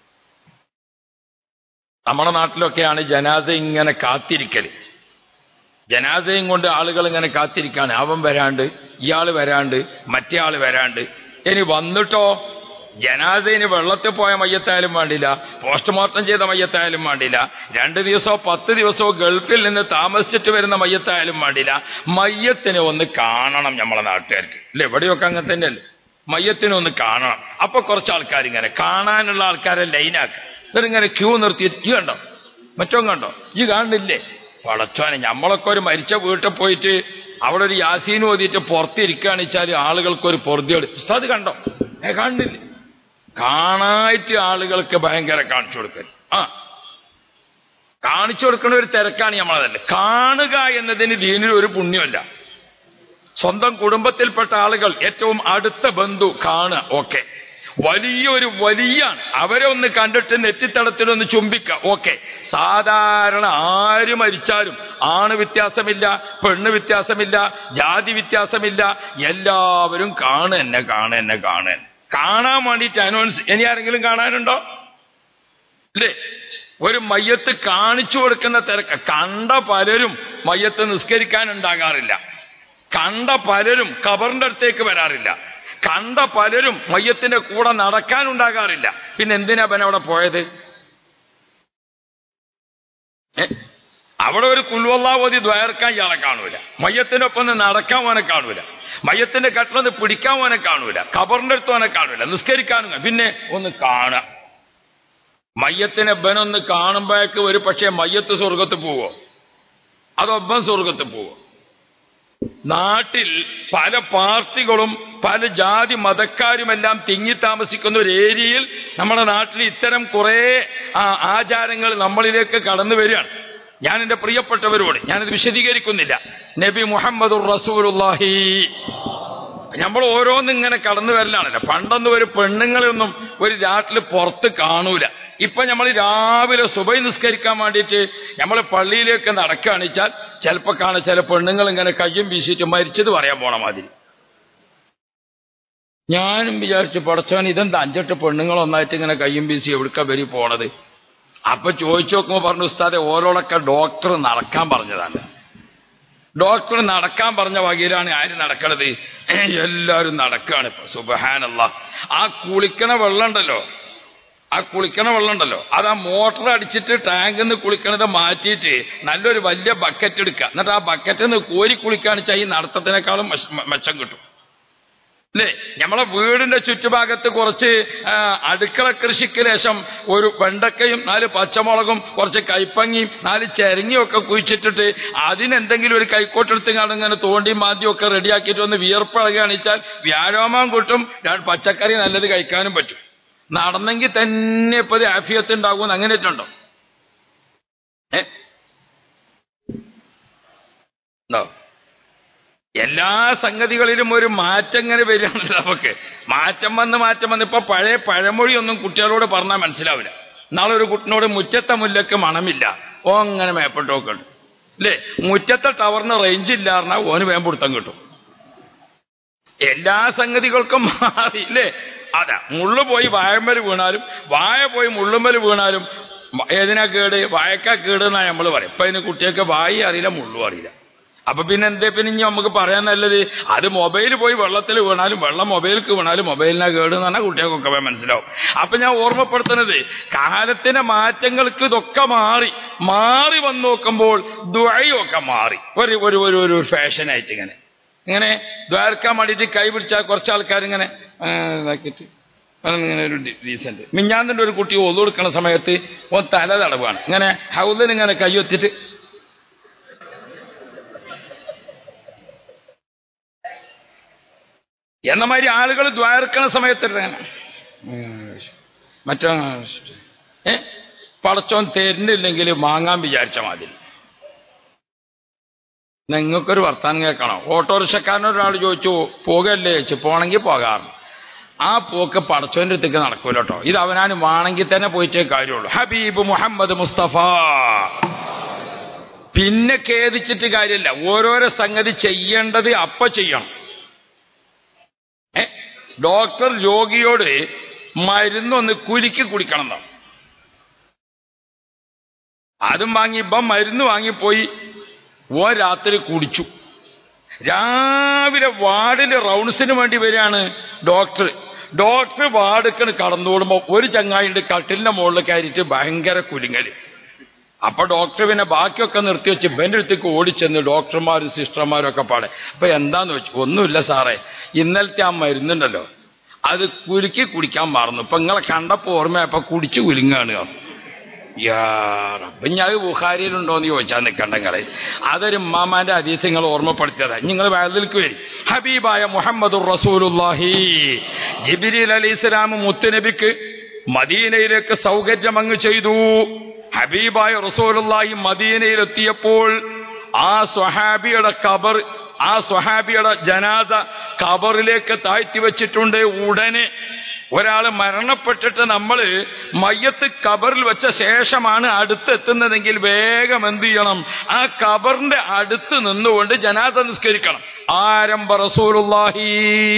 നമ്മുടെ നാട്ടിലൊക്കെയാണ് ജനാസ ഇങ്ങനെ കാത്തിരിക്കല് ജനാസയും കൊണ്ട് ആളുകൾ ഇങ്ങനെ കാത്തിരിക്കാണ് അവൻ വരാണ്ട് ഇയാൾ വരാണ്ട് മറ്റേ ആൾ വരാണ്ട് ഇനി വന്നിട്ടോ ജനാസയിന് വെള്ളത്തിൽ പോയ മയ്യത്തായാലും വേണ്ടില്ല പോസ്റ്റ്മോർട്ടം ചെയ്ത മയ്യത്തായാലും വേണ്ടില്ല രണ്ട് ദിവസമോ പത്ത് ദിവസമോ ഗൾഫിൽ നിന്ന് താമസിച്ചിട്ട് വരുന്ന മയ്യത്തായാലും വേണ്ടില്ല മയ്യത്തിനെ ഒന്ന് കാണണം നമ്മളെ നാട്ടുകാർക്ക് അല്ലേ എവിടെയൊക്കെ അങ്ങനെ തന്നെയല്ലേ മയ്യത്തിനെ ഒന്ന് കാണണം അപ്പൊ കുറച്ച് ആൾക്കാർ ഇങ്ങനെ കാണാനുള്ള ആൾക്കാരെ ലൈനാക്കുക എന്നിട്ടിങ്ങനെ ക്യൂ നിർത്തിയിട്ട് ഈ കണ്ടോ മറ്റോ കണ്ടോ ഈ കാണുന്നില്ലേ പടച്ചോനെ നമ്മളൊക്കെ ഒരു മരിച്ച വീട്ടിൽ പോയിട്ട് അവിടെ ഒരു യാസീൻ ഓതിയിട്ട് പുറത്തിരിക്കുകയാണ് വെച്ചാൽ ആളുകൾക്കൊരു പൊറുതിയോട് അത് കണ്ടോ ഏ കാണുന്നില്ലേ കാണായിട്ട് ആളുകൾക്ക് ഭയങ്കര കാണിച്ചു കൊടുക്കൽ ആ കാണിച്ചു കൊടുക്കുന്ന ഒരു തിരക്കാണ് നമ്മളതല്ല കാണുക എന്നതിന് ദീനിൽ ഒരു പുണ്യമല്ല സ്വന്തം കുടുംബത്തിൽപ്പെട്ട ആളുകൾ ഏറ്റവും അടുത്ത ബന്ധു കാണുക ഓക്കെ വലിയൊരു വലിയാണ് അവരെ ഒന്ന് കണ്ടിട്ട് നെറ്റിത്തടത്തിലൊന്ന് ചുംബിക്കുക ഓക്കെ സാധാരണ ആര് മരിച്ചാലും ആണ് വ്യത്യാസമില്ല പെണ്ണ് വ്യത്യാസമില്ല ജാതി വ്യത്യാസമില്ല എല്ലാവരും കാണു എന്നെ കാണു എന്നെ കാണു എന്നെ കാണാൻ വേണ്ടിയിട്ട് അനൗൺസ് ഇനി ആരെങ്കിലും കാണാനുണ്ടോ അല്ലേ ഒരു മയ്യത്ത് കാണിച്ചു കൊടുക്കുന്ന തിരക്ക് കണ്ട പലരും മയ്യത്ത് നിസ്കരിക്കാൻ ഉണ്ടാകാറില്ല കണ്ട പലരും കബറിന്റെ അടുത്തേക്ക് വരാറില്ല കണ്ട പലരും മയ്യത്തിന്റെ കൂടെ നടക്കാൻ ഉണ്ടാകാറില്ല പിന്നെ എന്തിനാ അവൻ അവിടെ പോയത് ഏ? അവിടെ ഒരു കുൽവല്ലാവതി ദ്വയർക്കാൻ ഇയാളെ കാണൂല മയ്യത്തിനൊപ്പം ഒന്ന് നടക്കാൻ ഓനെ കാണൂല മയ്യത്തിന്റെ കട്ടിലൊന്ന് പിടിക്കാൻ ഓനെ കാണൂല ഖബറിന്റെ അടുത്ത് ഓനെ കാണൂല നിസ്കരിക്കാനും കാ- പിന്നെ ഒന്ന് കാണുക മയ്യത്തിനെ ബനൊന്ന് കാണുമ്പോഴേക്ക് ഒരു പക്ഷേ മയ്യത്ത് സ്വർഗത്ത് പോവോ അതൊപ്പം സ്വർഗത്ത് പോവോ നാട്ടിൽ പല പാർട്ടികളും പല ജാതി മതക്കാരുമെല്ലാം തിങ്ങി താമസിക്കുന്ന ഒരു ഏരിയയിൽ നമ്മുടെ നാട്ടിൽ ഇത്തരം കുറെ ആ, ആചാരങ്ങൾ നമ്മളിലേക്ക് കടന്നു വരികയാണ് ഞാൻ എന്റെ പ്രിയപ്പെട്ടവരോട് ഞാനിത് വിശദീകരിക്കുന്നില്ല നബി മുഹമ്മദുർ റസൂലുള്ളാഹി നമ്മൾ ഓരോന്നും ഇങ്ങനെ കടന്നു വരലാണല്ലോ പണ്ടൊന്നും ഒരു പെണ്ണുങ്ങളെയൊന്നും ഒരു രാട്ടിൽ പുറത്ത് കാണൂല ഇപ്പൊ നമ്മൾ രാവിലെ സുബൈ നിസ്കരിക്കാൻ വേണ്ടിയിട്ട് നമ്മൾ പള്ളിയിലേക്ക് നടക്കുകയാണിച്ചാൽ ചിലപ്പോൾ കാണാൻ ചില പെണ്ണുങ്ങൾ ഇങ്ങനെ കയ്യും വീശിയിട്ട് മരിച്ചത് പറയാൻ പോണ മാതിരി ഞാനും വിചാരിച്ചു പടച്ചവൻ ഇതെന്താ അഞ്ചെട്ട് പെണ്ണുങ്ങൾ ഒന്നായിട്ട് ഇങ്ങനെ കയ്യും വീശി എവിടുക്ക വരി പോണത് അപ്പൊ ചോദിച്ചു നോക്കുമ്പോ പറഞ്ഞു ഉസ്താദെ ഓരോളൊക്കെ ഡോക്ടർ നടക്കാൻ പറഞ്ഞതാണ് ഡോക്ടർ നടക്കാൻ പറഞ്ഞ വകയിലാണ് ആര് നടക്കണത് എല്ലാവരും നടക്കുകയാണ് ഇപ്പൊ സുബഹാനല്ല ആ കുളിക്കണ വെള്ളം ഉണ്ടല്ലോ ആ കുളിക്കണ വെള്ളം ഉണ്ടല്ലോ അത് ആ മോട്ടർ അടിച്ചിട്ട് ടാങ്കിൽ നിന്ന് കുളിക്കണത് മാറ്റിയിട്ട് നല്ലൊരു വലിയ ബക്കറ്റ് എടുക്കുക എന്നിട്ട് ആ ബക്കറ്റിൽ നിന്ന് കോരി കുളിക്കാണിച്ചാൽ ഈ നടത്തത്തിനേക്കാളും മെച്ച- മെച്ചം കിട്ടും അല്ലേ നമ്മളെ വീടിന്റെ ചുറ്റുഭാഗത്ത് കുറച്ച് ആ, അടുക്കള കൃഷിക്ക് ശേഷം ഒരു വെണ്ടക്കയും നാല് പച്ചമുളകും കുറച്ച് കൈപ്പങ്ങിയും നാല് ചെരങ്ങിയും ഒക്കെ കുഴിച്ചിട്ടിട്ട് അതിനെന്തെങ്കിലും ഒരു കൈക്കോട്ടെടുത്ത് ഇങ്ങനെ തോണ്ടിയും മാദ്യം ഒക്കെ റെഡിയാക്കിയിട്ട് ഒന്ന് വിയർപ്പഴകാണിച്ചാൽ വ്യായാമം കിട്ടും രണ്ട് പച്ചക്കറി നല്ലത് കഴിക്കാനും പറ്റും നടന്നെങ്കിൽ തന്നെ ഇപ്പൊ ആഫിയത്ത് ഉണ്ടാകുമെന്ന് അങ്ങനെ ഉണ്ടോ ഏ ഉണ്ടോ എല്ലാ സംഗതികളിലും ഒരു മാറ്റം ഇങ്ങനെ വരികയാണല്ലോ നമുക്ക് മാറ്റം വന്ന് മാറ്റം വന്ന് ഇപ്പൊ പഴയ പഴമൊഴിയൊന്നും കുട്ടികളോട് പറഞ്ഞാൽ മനസ്സിലാവില്ല നാളെ ഒരു കുട്ടിനോട് മുറ്റത്തെ മുല്ലക്ക് മണമില്ല ഓ അങ്ങനെ മേപ്പെട്ടൊക്കെ ഉണ്ട് അല്ലേ മുറ്റത്തെ ടവറിന് റേഞ്ച് ഇല്ല പറഞ്ഞാൽ ഓന് വേമ്പുടുത്തം കിട്ടും എല്ലാ സംഗതികൾക്കും മാറി ഇല്ലേ അതാ മുള്ളു പോയി വാഴമ്പല് വീണാലും വാഴ പോയി മുള്ളുമ്പല് വീണാലും മ- ഏതിനാ കേട് വാഴക്കാ കേട് എന്നാ നമ്മൾ പറയും ഇപ്പൊ അതിന് കുട്ടിയൊക്കെ വായി അറിയില്ല മുള്ളും അറിയില്ല അപ്പൊ പിന്നെ എന്തേ പിന്നെ ഇനി നമുക്ക് പറയാൻ നല്ലത് അത് മൊബൈൽ പോയി വെള്ളത്തിൽ വീണാലും വെള്ളം മൊബൈലിക്ക് വീണാലും മൊബൈലിനാ കേട് എന്ന് പറഞ്ഞാൽ കുട്ടികൾക്കൊക്കെ വേഗം മനസ്സിലാവും അപ്പൊ ഞാൻ ഓർമ്മപ്പെടുത്തുന്നത് കാലത്തിന്റെ മാറ്റങ്ങൾക്ക് ഇതൊക്കെ മാറി മാറി വന്ന് നോക്കുമ്പോൾ ദ്വയൊക്കെ മാറി ഒരു ഒരു ഒരു ഒരു ഫാഷനായിട്ട് ഇങ്ങനെ ഇങ്ങനെ ദ്വാരക്കാൻ വേണ്ടിയിട്ട് കൈ പിടിച്ചാൽ കുറച്ച് ആൾക്കാർ ഇങ്ങനെ ആ, ഇതാക്കിയിട്ട് ഇങ്ങനെ ഒരു റീസെന്റ് മിഞ്ഞാന്നിന്റെ ഒരു കുട്ടി ഒതു കൊടുക്കുന്ന സമയത്ത് ഓൻ തല തടവാണ് ഇങ്ങനെ ഹൗദിന് ഇങ്ങനെ കൈ ഒത്തിട്ട് എന്ന മാതിരി ആളുകൾ ദ്വാരക്കണ സമയത്ത് ഇങ്ങനെ മറ്റോ ഏ പടച്ചോൻ തരുന്നില്ലെങ്കിൽ വാങ്ങാൻ വിചാരിച്ച മാതിരി നിങ്ങൾക്കൊരു വർത്താനം കേൾക്കണം ഓട്ടോറിക്ഷക്കാരനൊരാൾ ചോദിച്ചു പോകല്ലേ ചോദിച്ചു പോണെങ്കിൽ പോകാറ് ആ പോക്ക് പടച്ചോന്റെ അടുത്തേക്ക് നടക്കൂല കേട്ടോ ഇത് അവനാന് വേണമെങ്കിൽ തന്നെ പോയിട്ടേ കാര്യമുള്ളൂ ഹബീബ് മുഹമ്മദ് മുസ്തഫ പിന്നെ ഖേദിച്ചിട്ട് കാര്യമില്ല ഓരോരോ സംഗതി ചെയ്യേണ്ടത് അപ്പ ചെയ്യണം ഏ ഡോക്ടർ രോഗിയോട് മരുന്നൊന്ന് കുലുക്കി കുടിക്കണം എന്നാ അതും വാങ്ങി ഇപ്പം മരുന്ന് വാങ്ങിപ്പോയി ഓ രാത്രി കുടിച്ചു രാവിലെ വാർഡിൽ റൗണ്ട്സിന് വേണ്ടി വരികയാണ് ഡോക്ടർ ഡോക്ടർ വാർഡുക്കണ് കടന്നുകൂടുമ്പോൾ ഒരു ചങ്ങായിണ്ട് കട്ടിലിന്റെ മുകളിൽ കയറിയിട്ട് ഭയങ്കര കുലുങ്ങല് അപ്പൊ ഡോക്ടർ പിന്നെ ബാക്കിയൊക്കെ നിർത്തി വെച്ച് ഇവന്റെ അടുത്തേക്ക് ഓടിച്ചെന്ന് ഡോക്ടർമാരും സിസ്റ്റർമാരും ഒക്കെ പാടെ അപ്പൊ എന്താന്ന് വെച്ചു ഒന്നുമില്ല സാറേ ഇന്നലത്തെ ആ മരുന്നുണ്ടല്ലോ അത് കുലുക്കി കുടിക്കാൻ മറന്നു ഇപ്പൊ നിങ്ങളെ കണ്ടപ്പോ ഓർമ്മയപ്പോ കുടിച്ചു കുലുങ്ങാണ് യാ റബ്ബ് ഞാൻ ബുഖാരിയിലുണ്ടോ എന്ന് ചോദിച്ചാൽ നിൽക്കണ്ടങ്ങളെ അതൊരു ഉമ്മാമാന്റെ അതീത് നിങ്ങൾ ഓർമ്മപ്പെടുത്തിയതാ നിങ്ങൾ വേദൽക്ക് വരും ഹബീബായ മുഹമ്മദ് റസൂലുല്ലാഹി ജിബിരിൽ അലി ഇസ്ലാം മുത്തുനബിക്ക് മദീനയിലേക്ക് സൗകര്യം അങ്ങ് ചെയ്തു ഹബീബായ റസൂലുള്ളാഹി മദീനയിലെത്തിയപ്പോൾ ആ സ്വഹാബിയുടെ കബർ ആ സ്വഹാബിയുടെ ജനാദ കബറിലേക്ക് താഴ്ത്തി വെച്ചിട്ടുണ്ട് ഉടനെ ഒരാൾ മരണപ്പെട്ടിട്ട് നമ്മൾ മയ്യത്ത് കബറിൽ വെച്ച ശേഷമാണ് അടുത്തെത്തുന്നതെങ്കിൽ വേഗം എന്ത് ചെയ്യണം ആ കബറിന്റെ അടുത്ത് നിന്നുകൊണ്ട് ജനാദ നിസ്കരിക്കണം ആരംഭ റസൂലുള്ളാഹി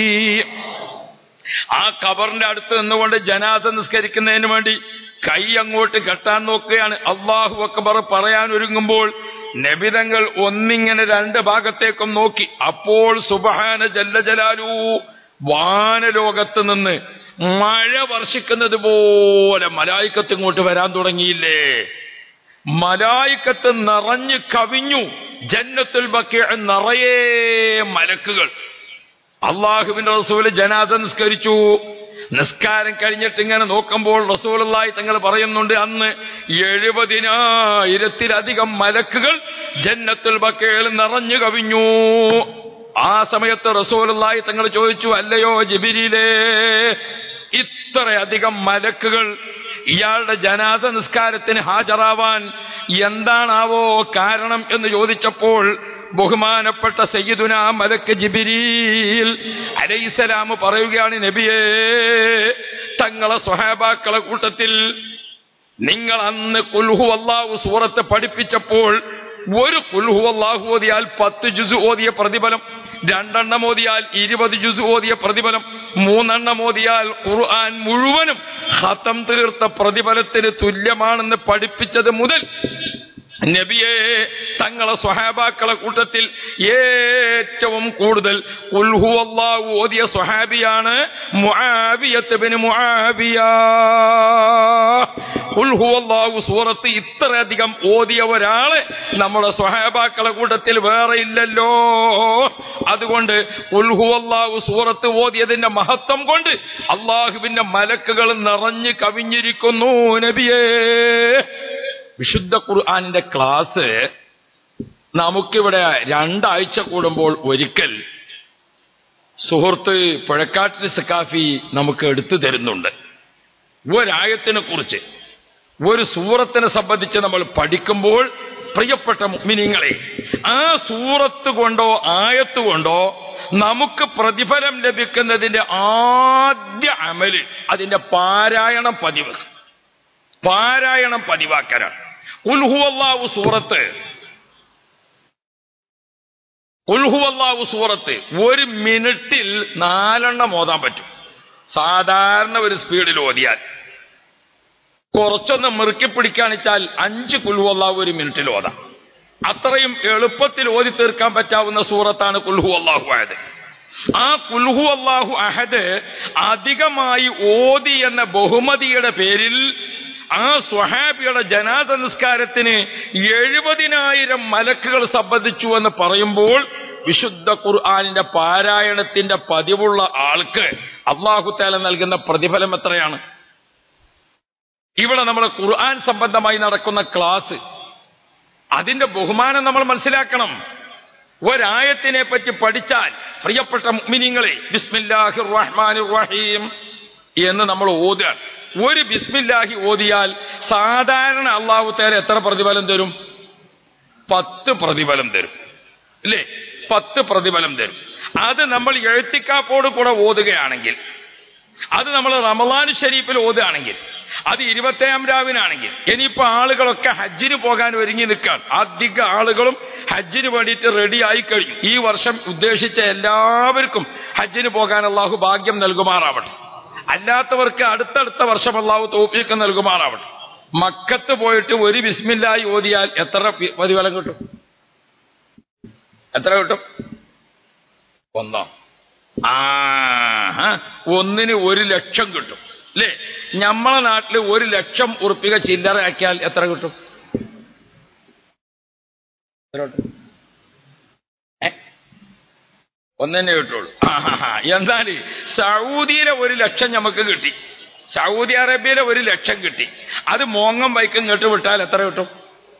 ആ കബറിന്റെ അടുത്ത് നിന്നുകൊണ്ട് ജനാസ നിസ്കരിക്കുന്നതിന് വേണ്ടി കൈ അങ്ങോട്ട് കെട്ടാൻ നോക്കുകയാണ് അള്ളാഹു അക്ബർ പറയാൻ ഒരുങ്ങുമ്പോൾ നബിതങ്ങൾ ഒന്നിങ്ങനെ രണ്ട് ഭാഗത്തേക്കും നോക്കി അപ്പോൾ സുബഹാന ജല്ല ജലാലു വാനലോകത്ത് നിന്ന് മഴ വർഷിക്കുന്നത് പോലെ മലായിക്കത്ത് ഇങ്ങോട്ട് വരാൻ തുടങ്ങിയില്ലേ മലായിക്കത്ത് നിറഞ്ഞു കവിഞ്ഞു ജന്നത്തുൽ ബക്കിയ നിറയെ മലക്കുകൾ അള്ളാഹുവിന്റെ റസൂല് ജനാസ നിസ്കരിച്ചു നിസ്കാരം കഴിഞ്ഞിട്ട് ഇങ്ങനെ നോക്കുമ്പോൾ റസൂലായി തങ്ങൾ പറയുന്നുണ്ട് അന്ന് എഴുപതിനായിരത്തിലധികം മലക്കുകൾ ജന്നത്തുൽ ബക്കയിൽ നിറഞ്ഞു കവിഞ്ഞു ആ സമയത്ത് റസൂലായി തങ്ങൾ ചോദിച്ചു അല്ലയോ ജിബിരിയിലേ ഇത്രയധികം മലക്കുകൾ ഇയാളുടെ ജനാസ നിസ്കാരത്തിന് ഹാജരാവാൻ എന്താണാവോ കാരണം എന്ന് ചോദിച്ചപ്പോൾ ബഹുമാനപ്പെട്ട സയ്യിദുന മലക്ക് ജിബിരീൽ അലൈസലാം പറയുകയാണ് നബിയേ തങ്ങളെ സ്വഹാബാക്കളെ കൂട്ടത്തിൽ നിങ്ങൾ അന്ന് കുൽഹു അള്ളാഹു സൂറത്ത് പഠിപ്പിച്ചപ്പോൾ ഒരു കുൽഹു അള്ളാഹു ഓതിയാൽ പത്ത് ജുസു ഓതിയ പ്രതിഫലം രണ്ടെണ്ണം ഓതിയാൽ ഇരുപത് ജുസു ഓതിയ പ്രതിഫലം മൂന്നെണ്ണം ഓതിയാൽ ഖുർആൻ മുഴുവനും ഹത്തം തീർത്ത പ്രതിഫലത്തിന് തുല്യമാണെന്ന് പഠിപ്പിച്ചത് മുതൽ നബിയെ തങ്ങളെ സ്വഹാബാക്കളെ കൂട്ടത്തിൽ ഏറ്റവും കൂടുതൽ ഉൽഹു അള്ളാഹു ഓതിയ സ്വഹാബിയാണ് മുആവിയത്ത് ബിൻ മുആവിയ ഉൽഹു അള്ളാഹു സൂറത്ത് ഇത്രയധികം ഓതിയ ഒരാള് നമ്മുടെ സ്വഹാബാക്കളെ കൂട്ടത്തിൽ വേറെ ഇല്ലല്ലോ അതുകൊണ്ട് ഉൽഹു അള്ളാഹു സൂറത്ത് ഓതിയതിന്റെ മഹത്വം കൊണ്ട് അള്ളാഹുവിന്റെ മലക്കുകൾ നിറഞ്ഞു കവിഞ്ഞിരിക്കുന്നു നബിയേ വിശുദ്ധ ഖുർആാനിന്റെ ക്ലാസ് നമുക്കിവിടെ രണ്ടാഴ്ച കൂടുമ്പോൾ ഒരിക്കൽ സുഹൃത്ത് പുഴക്കാട്ടിൽ സക്കാഫി നമുക്ക് എടുത്തു തരുന്നുണ്ട് ഒരായത്തിനെ കുറിച്ച് ഒരു സൂറത്തിനെ സംബന്ധിച്ച് നമ്മൾ പഠിക്കുമ്പോൾ പ്രിയപ്പെട്ട മുഅ്മിനീങ്ങളെ ആ സൂറത്ത് കൊണ്ടോ ആയത്ത് കൊണ്ടോ നമുക്ക് പ്രതിഫലം ലഭിക്കുന്നതിന്റെ ആദ്യ അമല് അതിന്റെ പാരായണം പതിവ് പാരായണം പതിവാക്കലാണ് ഉൽഹുവല്ലാവു സൂറത്ത് ഉൽഹുവല്ലാവു സൂറത്ത് ഒരു മിനിറ്റിൽ നാലെണ്ണം ഓതാൻ പറ്റും സാധാരണ ഒരു സ്പീഡിൽ ഓതിയാൽ കുറച്ചൊന്ന് മുറുക്കി പിടിക്കാണിച്ചാൽ അഞ്ച് കുൽഹുവല്ലാവ് ഒരു മിനിറ്റിൽ ഓതാം അത്രയും എളുപ്പത്തിൽ ഓതി തീർക്കാൻ പറ്റാവുന്ന സൂറത്താണ് കുൽഹു അള്ളാഹു ആയത് ആ കുൽഹു അള്ളാഹു അഹദ് അധികമായി ഓതി എന്ന ബഹുമതിയുടെ പേരിൽ ആ സ്വഹാബിയുടെ ജനാദ നിസ്കാരത്തിന് എഴുപതിനായിരം മലക്കുകൾ സംബന്ധിച്ചു എന്ന് പറയുമ്പോൾ വിശുദ്ധ ഖുർആാനിന്റെ പാരായണത്തിന്റെ പതിവുള്ള ആൾക്ക് അള്ളാഹു താല നൽകുന്ന പ്രതിഫലം എത്രയാണ് ഇവിടെ നമ്മുടെ ഖുർആൻ സംബന്ധമായി നടക്കുന്ന ക്ലാസ് അതിന്റെ ബഹുമാനം നമ്മൾ മനസ്സിലാക്കണം ഒരായത്തിനെ പറ്റി പഠിച്ചാൽ പ്രിയപ്പെട്ട മുഅ്മിനീങ്ങളെ ബിസ്മില്ലാഹിർ റഹ്മാനിർ റഹീം എന്ന് നമ്മൾ ഓതുകയാണ് ഒരു ബിസ്മില്ലാഹി ഓതിയാൽ സാധാരണ അള്ളാഹു തേല എത്ര പ്രതിഫലം തരും പത്ത് പ്രതിഫലം തരും അല്ലേ പത്ത് പ്രതിഫലം തരും അത് നമ്മൾ എഴുത്തിക്കാപ്പോട് കൂടെ ഓതുകയാണെങ്കിൽ അത് നമ്മൾ റമലാൻ ഷരീഫിൽ ഓതുകയാണെങ്കിൽ അത് ഇരുപത്തേഴാം രാവിനാണെങ്കിൽ ഇനിയിപ്പോ ആളുകളൊക്കെ ഹജ്ജിന് പോകാൻ ഒരുങ്ങി നിൽക്കാൻ അധിക ആളുകളും ഹജ്ജിന് വേണ്ടിയിട്ട് റെഡി ആയി കഴിഞ്ഞു ഈ വർഷം ഉദ്ദേശിച്ച എല്ലാവർക്കും ഹജ്ജിന് പോകാൻ അള്ളാഹു ഭാഗ്യം നൽകുമാറാവട്ടെ അല്ലാത്തവർക്ക് അടുത്തടുത്ത വർഷം അള്ളാഹു തോപ്പിയൊക്കെ നൽകുമാറാവട്ടെ മക്കത്ത് പോയിട്ട് ഒരു ബിസ്മില്ലായി ഓതിയാൽ എത്ര പി- പ്രതിഫലം കിട്ടും എത്ര കിട്ടും ഒന്നോ ആ ഒന്നിന് ഒരു ലക്ഷം കിട്ടും അല്ലേ നമ്മളെ നാട്ടിൽ ഒരു ലക്ഷം ഉറുപ്പിക ചില്ലറയാക്കിയാൽ എത്ര കിട്ടും എത്ര കിട്ടും ഏ? ഒന്നെന്നെ കിട്ടുള്ളൂ ആഹാ. എന്നാൽ സൗദിയിലെ ഒരു ലക്ഷം നമുക്ക് കിട്ടി സൗദി അറേബ്യയിലെ ഒരു ലക്ഷം കിട്ടി അത് മോങ്ങം ബൈക്കും കേട്ട് വിട്ടാൽ എത്ര കിട്ടും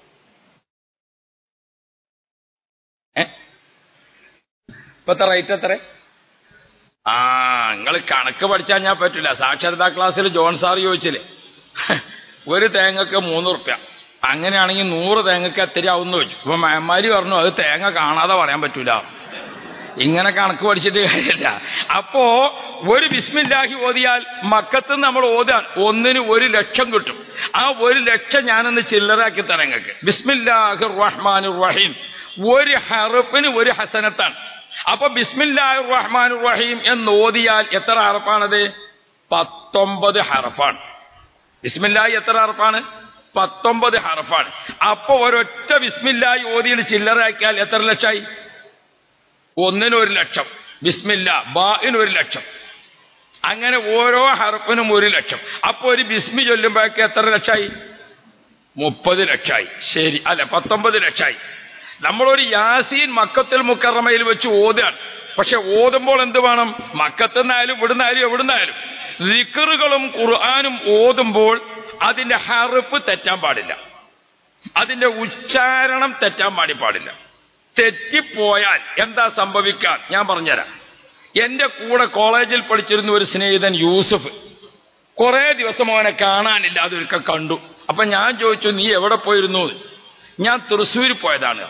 ഏ? ഇപ്പത്തെ റേറ്റ് എത്ര ആ നിങ്ങൾ കണക്ക് പഠിച്ചാൽ ഞാൻ പറ്റില്ല സാക്ഷരതാ ക്ലാസ്സിൽ ജോൺ സാർ ചോദിച്ചില്ലേ ഒരു തേങ്ങക്ക് മൂന്ന് റുപ്യ അങ്ങനെയാണെങ്കിൽ നൂറ് തേങ്ങക്ക് എത്രയാവുമെന്ന് ചോദിച്ചു അപ്പൊ മേമാരി പറഞ്ഞു അത് തേങ്ങ കാണാതെ പറയാൻ പറ്റൂല ഇങ്ങനെ കണക്ക് പഠിച്ചിട്ട് കാര്യമില്ല അപ്പോ ഒരു ബിസ്മില്ലാഹി ഓതിയാൽ മക്കത്ത് നമ്മൾ ഓതാൻ ഒന്നിന് ഒരു ലക്ഷം കിട്ടും ആ ഒരു ലക്ഷം ഞാനൊന്ന് ചില്ലറാക്കി തരാം നിങ്ങൾക്ക് ബിസ്മില്ലാഹിർ റഹ്മാനുർ റഹീം ഒരു ഹറഫിന് ഒരു ഹസനത്താണ് അപ്പൊ ബിസ്മില്ലാഹിർ റഹ്മാനുർ റഹീം എന്ന് ഓതിയാൽ എത്ര ഹറഫാണത് പത്തൊമ്പത് ഹറഫാണ് ബിസ്മില്ലാഹി എത്ര ഹറഫാണ് പത്തൊമ്പത് ഹറഫാണ് അപ്പൊ ഒരൊറ്റ ബിസ്മില്ലാഹി ഓതിയിൽ ചില്ലറാക്കിയാൽ എത്ര ലക്ഷമായി ഒന്നിന് ഒരു ലക്ഷം ബിസ്മില്ല ബാഇന് ഒരു ലക്ഷം അങ്ങനെ ഓരോ ഹർഫിനും ഒരു ലക്ഷം അപ്പൊ ഒരു ബിസ്മി ചൊല്ലുമ്പോഴേക്ക് എത്ര ലക്ഷമായി മുപ്പത് ലക്ഷമായി ശരി അല്ല പത്തൊമ്പത് ലക്ഷമായി നമ്മളൊരു യാസീൻ മക്കത്തിൽ മുക്കറമയിൽ വെച്ച് ഓതുകയാണ് പക്ഷെ ഓതുമ്പോൾ എന്ത് വേണം മക്കത്തുനിന്നായാലും ഇവിടുന്നായാലും എവിടുന്നായാലും ദിക്കറുകളും ഖുർആാനും ഓതുമ്പോൾ അതിന്റെ ഹറുപ്പ് തെറ്റാൻ പാടില്ല അതിന്റെ ഉച്ചാരണം തെറ്റാൻ പാടി പാടില്ല തെറ്റിപ്പോയാൽ എന്താ സംഭവിക്കാൻ ഞാൻ പറഞ്ഞുതരാം എന്റെ കൂടെ കോളേജിൽ പഠിച്ചിരുന്ന ഒരു സ്നേഹിതൻ യൂസഫ് കുറെ ദിവസം അവനെ കാണാനില്ല അതൊരിക്കൽ കണ്ടു അപ്പൊ ഞാൻ ചോദിച്ചു നീ എവിടെ പോയിരുന്നു ഞാൻ തൃശ്ശൂർ പോയതാണ്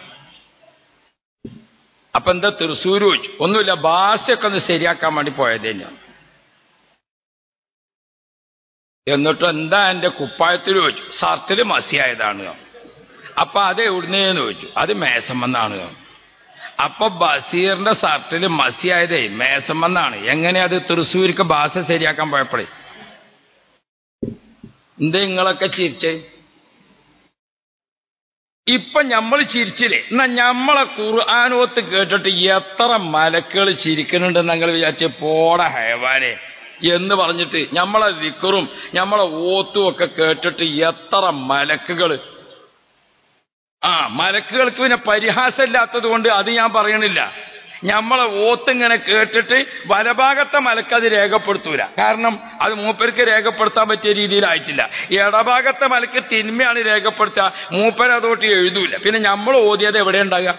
അപ്പൊ എന്താ തൃശ്ശൂർ ചോദിച്ചു ഒന്നുമില്ല ഭാഷയൊക്കെ ഒന്ന് ശരിയാക്കാൻ വേണ്ടി പോയത് ഞാൻ എന്നിട്ട് എന്താ എന്റെ കുപ്പായത്തിൽ ചോദിച്ചു ഷർട്ടിൽ മസിയായതാണ് അപ്പൊ അത് എവിടുന്നേന്ന് ചോദിച്ചു അത് മേസമെന്നാണ് അപ്പൊ ബസീറിന്റെ ഷർട്ടിൽ മസിയായതേ മേസമെന്നാണ് എങ്ങനെ അത് തൃശ്ശൂർക്ക് ഭാഷ ശരിയാക്കാൻ പോയപ്പോഴേ എന്താ നിങ്ങളൊക്കെ ചിരിച്ചേ ഇപ്പൊ നമ്മൾ ചിരിച്ചില്ലേ എന്നാ ഞമ്മളെ ഖുർആാനോത്ത് കേട്ടിട്ട് എത്ര മലക്കുകൾ ചിരിക്കുന്നുണ്ടെന്ന് ഞങ്ങൾ വിചാരിച്ച് പോട ഹേവാനെ എന്ന് പറഞ്ഞിട്ട് ഞമ്മളെ വിക്കറും ഞമ്മളെ ഓത്തും ഒക്കെ കേട്ടിട്ട് എത്ര മലക്കുകൾ ആ മലക്കുകൾക്ക് പിന്നെ പരിഹാസമില്ലാത്തത് കൊണ്ട് അത് ഞാൻ പറയണില്ല ഞമ്മളെ ഓത്തിങ്ങനെ കേട്ടിട്ട് വലഭാഗത്തെ മലക്ക് അത് രേഖപ്പെടുത്തൂല കാരണം അത് മൂപ്പർക്ക് രേഖപ്പെടുത്താൻ പറ്റിയ രീതിയിലായിട്ടില്ല ഇടഭാഗത്തെ മലക്ക് തിന്മയാണ് രേഖപ്പെടുത്തുക മൂപ്പർ അതോട്ട് എഴുതൂല പിന്നെ നമ്മൾ ഓതിയത് എവിടെ ഉണ്ടാകുക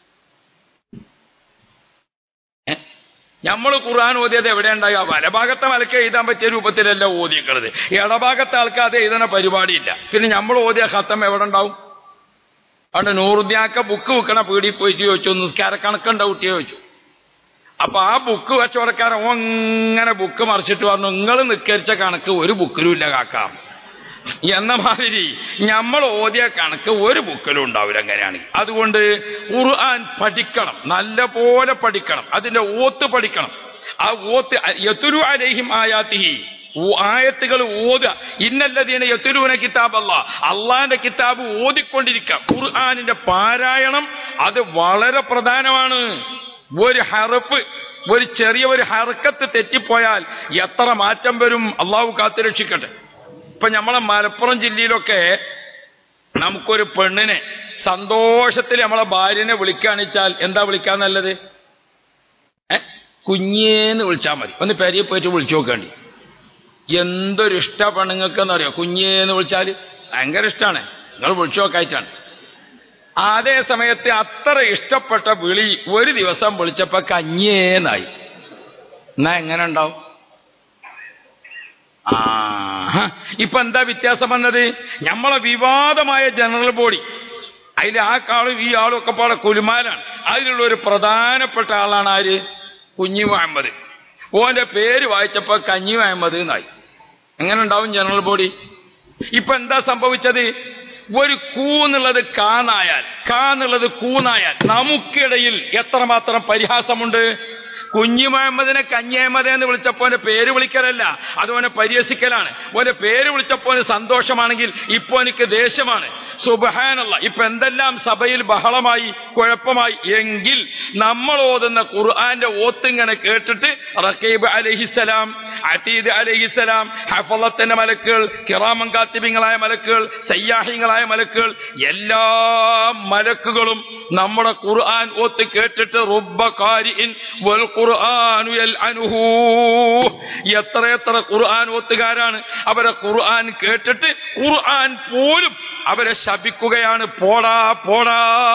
നമ്മൾ ഖുർആൻ ഓതിയത് എവിടെ ഉണ്ടാകുക വലഭാഗത്തെ മലക്ക് എഴുതാൻ പറ്റിയ രൂപത്തിലല്ല ഓതിയിട്ടുള്ളത് ഇടഭാഗത്തെ ആൾക്ക് അത് എഴുതുന്ന പരിപാടിയില്ല പിന്നെ നമ്മൾ ഓതിയ ഖത്തം എവിടെ ഉണ്ടാവും അവിടെ നൂറുദ്യാക്ക ബുക്ക് വെക്കണ പീടി പോയിട്ട് ചോദിച്ചു നിസ്കാര കണക്കുണ്ട കുട്ടിയെ ചോദിച്ചു അപ്പൊ ആ ബുക്ക് കച്ചവടക്കാരൻ അങ്ങനെ ബുക്ക് മറിച്ചിട്ട് പറഞ്ഞു നിങ്ങൾ നിക്കരിച്ച കണക്ക് ഒരു ബുക്കിലും ഇല്ല കാക്കാം എന്ന മാതിരി നമ്മൾ ഓതിയ കണക്ക് ഒരു ബുക്കിലും ഉണ്ടാവില്ല അങ്ങനെയാണ് അതുകൊണ്ട് ഖുർആൻ പഠിക്കണം നല്ല പോലെ പഠിക്കണം അതിന്റെ ഓത്ത് പഠിക്കണം ആ ഓത്ത് യത്തുരു അലൈഹിം ആയാത്തിഹി ആയത്തുകൾ ഓതുക ഇന്നല്ലതീന യത്തുരുവിനെ കിതാബല്ല അള്ളാന്റെ കിതാബ് ഓതിക്കൊണ്ടിരിക്കുക ഖുർആാനിന്റെ പാരായണം അത് വളരെ പ്രധാനമാണ് ഒരു ഹറഫ് ഒരു ചെറിയ ഒരു ഹർക്കത്ത് തെറ്റിപ്പോയാൽ എത്ര മാറ്റം വരും അള്ളാഹു കാത്തുരക്ഷിക്കട്ടെ ഇപ്പൊ നമ്മളെ മലപ്പുറം ജില്ലയിലൊക്കെ നമുക്കൊരു പെണ്ണിനെ സന്തോഷത്തിൽ നമ്മളെ ഭാര്യനെ വിളിക്കാണിച്ചാൽ എന്താ വിളിക്കാൻ നല്ലത് ഏ കുഞ്ഞേന്ന് വിളിച്ചാൽ മതി ഒന്ന് പെരിയെ പോയിട്ട് വിളിച്ചു നോക്കേണ്ടി എന്തൊരു ഇഷ്ട പെണ്ണുങ്ങൾക്കെന്നറിയോ കുഞ്ഞേന്ന് വിളിച്ചാൽ ഭയങ്കര ഇഷ്ടമാണ് നിങ്ങൾ വിളിച്ചു നോക്കായിട്ടാണ് അതേ സമയത്ത് അത്ര ഇഷ്ടപ്പെട്ട വിളി ഒരു ദിവസം വിളിച്ചപ്പോ കഞ്ഞേന്നായി എന്നാ എങ്ങനെ ഉണ്ടാവും ആ ഇപ്പൊ എന്താ വ്യത്യാസം വന്നത് നമ്മളെ വിവാദമായ ജനറൽ ബോഡി അതിൽ ആ കാളും ഈ ആളും ഒക്കെ പാടെ കുലുമാലാണ് അതിലുള്ള ഒരു പ്രധാനപ്പെട്ട ആളാണ് ആര് കുഞ്ഞു മുഹമ്മദ് ഓന്റെ പേര് വായിച്ചപ്പോ കഞ്ഞി മുഹമ്മദ് എന്നായി എങ്ങനെ ഉണ്ടാവും ജനറൽ ബോഡി ഇപ്പൊ എന്താ സംഭവിച്ചത് ഒരു കൂന്നുള്ളത് കാന്നായാൽ കാന്നുള്ളത് കൂന്നായാൽ നമുക്കിടയിൽ എത്രമാത്രം പരിഹാസമുണ്ട് കുഞ്ഞു മുഹമ്മദിനെ കഞ്ഞേമത എന്ന് വിളിച്ചപ്പോ അവന്റെ പേര് വിളിക്കലല്ല അത് അവനെ പരിഹസിക്കലാണ് ഓന്റെ പേര് വിളിച്ചപ്പോ സന്തോഷമാണെങ്കിൽ ഇപ്പോ എനിക്ക് ദേഷ്യമാണ് സുബഹാനല്ല ഇപ്പൊ എന്തെല്ലാം സഭയിൽ ബഹളമായി കുഴപ്പമായി എങ്കിൽ നമ്മൾ ഓതുന്ന ഖുർആന്റെ ഓത്തിങ്ങനെ കേട്ടിട്ട് റക്കീബ് അലഹിസലാം അറ്റീദ് അലഹിസലാം ഹഫലത്തിന്റെ മലക്കുകൾ കിറാമം കാത്തിബിങ്ങളായ മലക്കുകൾ സയ്യാഹിങ്ങളായ മലക്കുകൾ എല്ലാ മലക്കുകളും നമ്മുടെ ഖുർആൻ ഓത്ത് കേട്ടിട്ട് റുബ്ബകാരിൻ വൽ ഖുർആനു യൽഅനുഹു എത്ര എത്ര ഖുർആൻ ഓത്തുകാരാണ് അവരെ ഖുർആൻ കേട്ടിട്ട് ഖുർആൻ പോലും അവരെ ശപിക്കുകയാണ് പോടാ പോടാ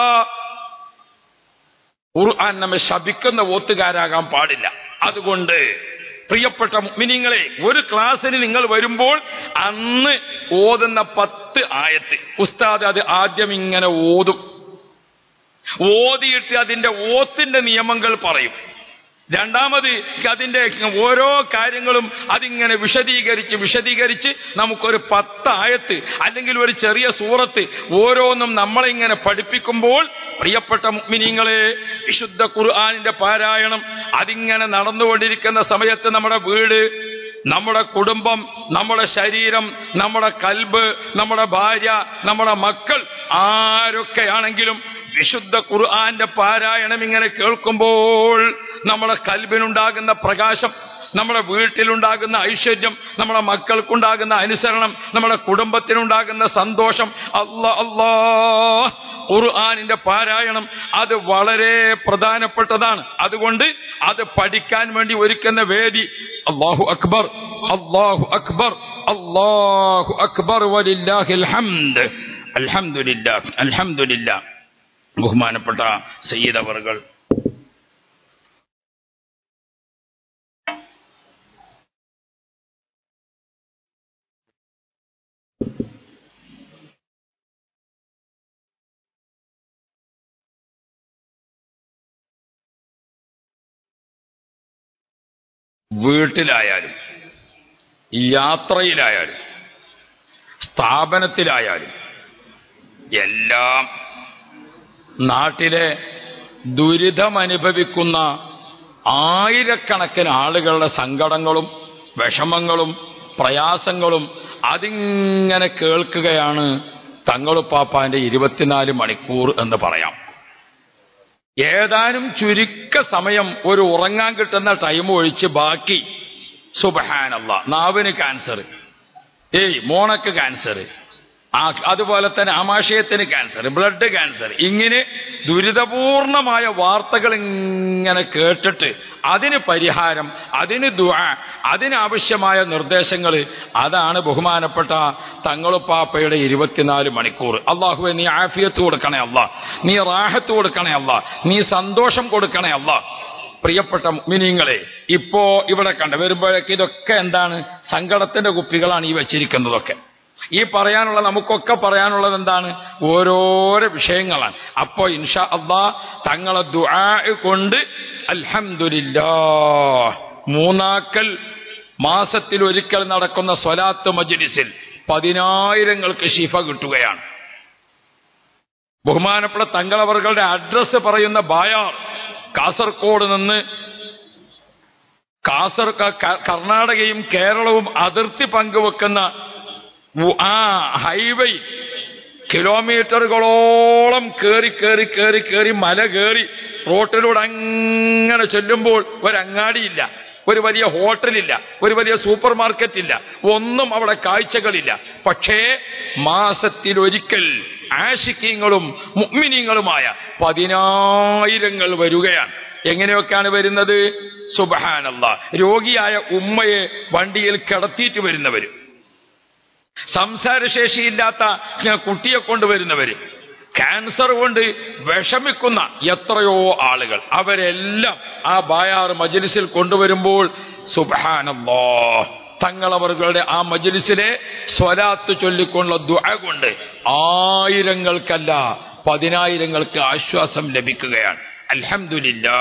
ഖുർആൻ നമ്മെ ശപിക്കുന്ന ഓത്തുകാരാകാൻ പാടില്ല അതുകൊണ്ട് പ്രിയപ്പെട്ട മിനിങ്ങളെ ഒരു ക്ലാസ്സിന് നിങ്ങൾ വരുമ്പോൾ അന്ന് ഓതുന്ന പത്ത് ആയത്ത് ഉസ്താദ് അത് ആദ്യം ഇങ്ങനെ ഓതും ഓതിയിട്ട് അതിന്റെ ഓത്തിന്റെ നിയമങ്ങൾ പറയും രണ്ടാമത് അതിന്റെ ഓരോ കാര്യങ്ങളും അതിങ്ങനെ വിശദീകരിച്ച് വിശദീകരിച്ച് നമുക്കൊരു പത്ത് ആയത്ത് അല്ലെങ്കിൽ ഒരു ചെറിയ സൂറത്ത് ഓരോന്നും നമ്മളെ ഇങ്ങനെ പഠിപ്പിക്കുമ്പോൾ പ്രിയപ്പെട്ട മുഗ്മിനീങ്ങളെ വിശുദ്ധ ഖുർആാനിന്റെ പാരായണം അതിങ്ങനെ നടന്നുകൊണ്ടിരിക്കുന്ന സമയത്ത് നമ്മുടെ വീട് നമ്മുടെ കുടുംബം നമ്മുടെ ശരീരം നമ്മുടെ കൽബ് നമ്മുടെ ഭാര്യ നമ്മുടെ മക്കൾ ആരൊക്കെയാണെങ്കിലും വിശുദ്ധ ഖുർആന്റെ പാരായണം ഇങ്ങനെ കേൾക്കുമ്പോൾ നമ്മുടെ കൽബിനുണ്ടാകുന്ന പ്രകാശം നമ്മുടെ വീട്ടിലുണ്ടാകുന്ന ഐശ്വര്യം നമ്മുടെ മക്കൾക്കുണ്ടാകുന്ന അനുസരണം നമ്മുടെ കുടുംബത്തിനുണ്ടാകുന്ന സന്തോഷം അല്ലാ അല്ലാ ഖുർആാനിന്റെ പാരായണം അത് വളരെ പ്രധാനപ്പെട്ടതാണ് അതുകൊണ്ട് അത് പഠിക്കാൻ വേണ്ടി ഒരുക്കുന്ന വേദി അള്ളാഹു അക്ബർ അള്ളാഹു അക്ബർ അള്ളാഹു അക്ബർ വലില്ലാഹിൽ ഹംദ് അൽഹംദുലില്ലാ അൽഹംദുലില്ലാ ബഹുമാനപ്പെട്ട സയ്യിദ് അവർകൾ വീട്ടിലായാലും യാത്രയിലായാലും സ്ഥാപനത്തിലായാലും എല്ലാം നാട്ടിലെ ദുരിതമനുഭവിക്കുന്ന ആയിരക്കണക്കിന് ആളുകളുടെ സങ്കടങ്ങളും വിഷമങ്ങളും പ്രയാസങ്ങളും അതിങ്ങനെ കേൾക്കുകയാണ് തങ്ങളുപ്പാപ്പാന്റെ ഇരുപത്തിനാല് മണിക്കൂർ എന്ന് പറയാം ഏതാനും ചുരുക്ക സമയം ഒരു ഉറങ്ങാൻ കിട്ടുന്ന ടൈം ഒഴിച്ച് ബാക്കി സുബഹാനല്ല നാവിന് ക്യാൻസർ ഏയ് മോണക്ക് ക്യാൻസർ ആ അതുപോലെ തന്നെ ആമാശയത്തിന് ക്യാൻസർ ബ്ലഡ് ക്യാൻസർ ഇങ്ങനെ ദുരിതപൂർണമായ വാർത്തകൾ ഇങ്ങനെ കേട്ടിട്ട് അതിന് പരിഹാരം അതിന് ദുആ അതിനാവശ്യമായ നിർദ്ദേശങ്ങൾ അതാണ് ബഹുമാനപ്പെട്ട തങ്ങളുപ്പാപ്പയുടെ ഇരുപത്തിനാല് മണിക്കൂർ അള്ളാഹുവെ നീ ആഫിയത്ത് കൊടുക്കണേ അല്ല നീ റാഹത്ത് കൊടുക്കണേ അല്ല നീ സന്തോഷം കൊടുക്കണേ അല്ല പ്രിയപ്പെട്ട മിനിങ്ങളെ ഇപ്പോ ഇവിടെ കണ്ട വരുമ്പോഴേക്ക് ഇതൊക്കെ എന്താണ് സങ്കടത്തിന്റെ കുപ്പികളാണ് ഈ വെച്ചിരിക്കുന്നതൊക്കെ ഈ പറയാനുള്ള നമുക്കൊക്കെ പറയാനുള്ളത് എന്താണ് ഓരോരോ വിഷയങ്ങളാണ് അപ്പോ ഇൻഷാ അള്ളാ തങ്ങളെ ദുആ കൊണ്ട് അൽഹംദുലില്ലാ മൂന്നാക്കൽ മാസത്തിൽ ഒരിക്കൽ നടക്കുന്ന സ്വലാത്ത് മജ്ലിസിൽ പതിനായിരങ്ങൾക്ക് ശിഫ കിട്ടുകയാണ് ബഹുമാനപ്പെട്ട തങ്ങളവറുകളുടെ അഡ്രസ്സ് പറയുന്ന ബായാർ കാസർഗോഡ് നിന്ന് കാസർ ക- കർണാടകയും കേരളവും അതിർത്തി പങ്കുവെക്കുന്ന ഉ- ആ ഹൈവേ കിലോമീറ്ററുകളോളം കേറി കേറി കേറി കേറി മല കേറി റോട്ടിലൂടെ അങ്ങനെ ചെല്ലുമ്പോൾ ഒരങ്ങാടിയില്ല ഒരു വലിയ ഹോട്ടലില്ല ഒരു വലിയ സൂപ്പർ മാർക്കറ്റ് ഇല്ല ഒന്നും അവിടെ കാഴ്ചകളില്ല പക്ഷേ മാസത്തിൽ ഒരിക്കൽ ആഷിക്കീങ്ങളും മുഗ്മിനീങ്ങളുമായ പതിനായിരങ്ങൾ വരികയാണ് എങ്ങനെയൊക്കെയാണ് വരുന്നത് സുബഹാനല്ല രോഗിയായ ഉമ്മയെ വണ്ടിയിൽ കിടത്തിയിട്ട് വരുന്നവര് സംസാരശേഷിയില്ലാത്ത കുട്ടിയെ കൊണ്ടുവരുന്നവര് ക്യാൻസർ കൊണ്ട് വിഷമിക്കുന്ന എത്രയോ ആളുകൾ അവരെല്ലാം ആ ബായാർ മജ്ലിസിൽ കൊണ്ടുവരുമ്പോൾ സുബഹാനല്ലോ തങ്ങളവറുകളുടെ ആ മജ്ലിസിലെ സ്വലാത്ത് ചൊല്ലിക്കൊണ്ടുള്ള ദുആ കൊണ്ട് ആയിരങ്ങൾക്കല്ല പതിനായിരങ്ങൾക്ക് ആശ്വാസം ലഭിക്കുകയാണ് അൽഹംദുലില്ലാ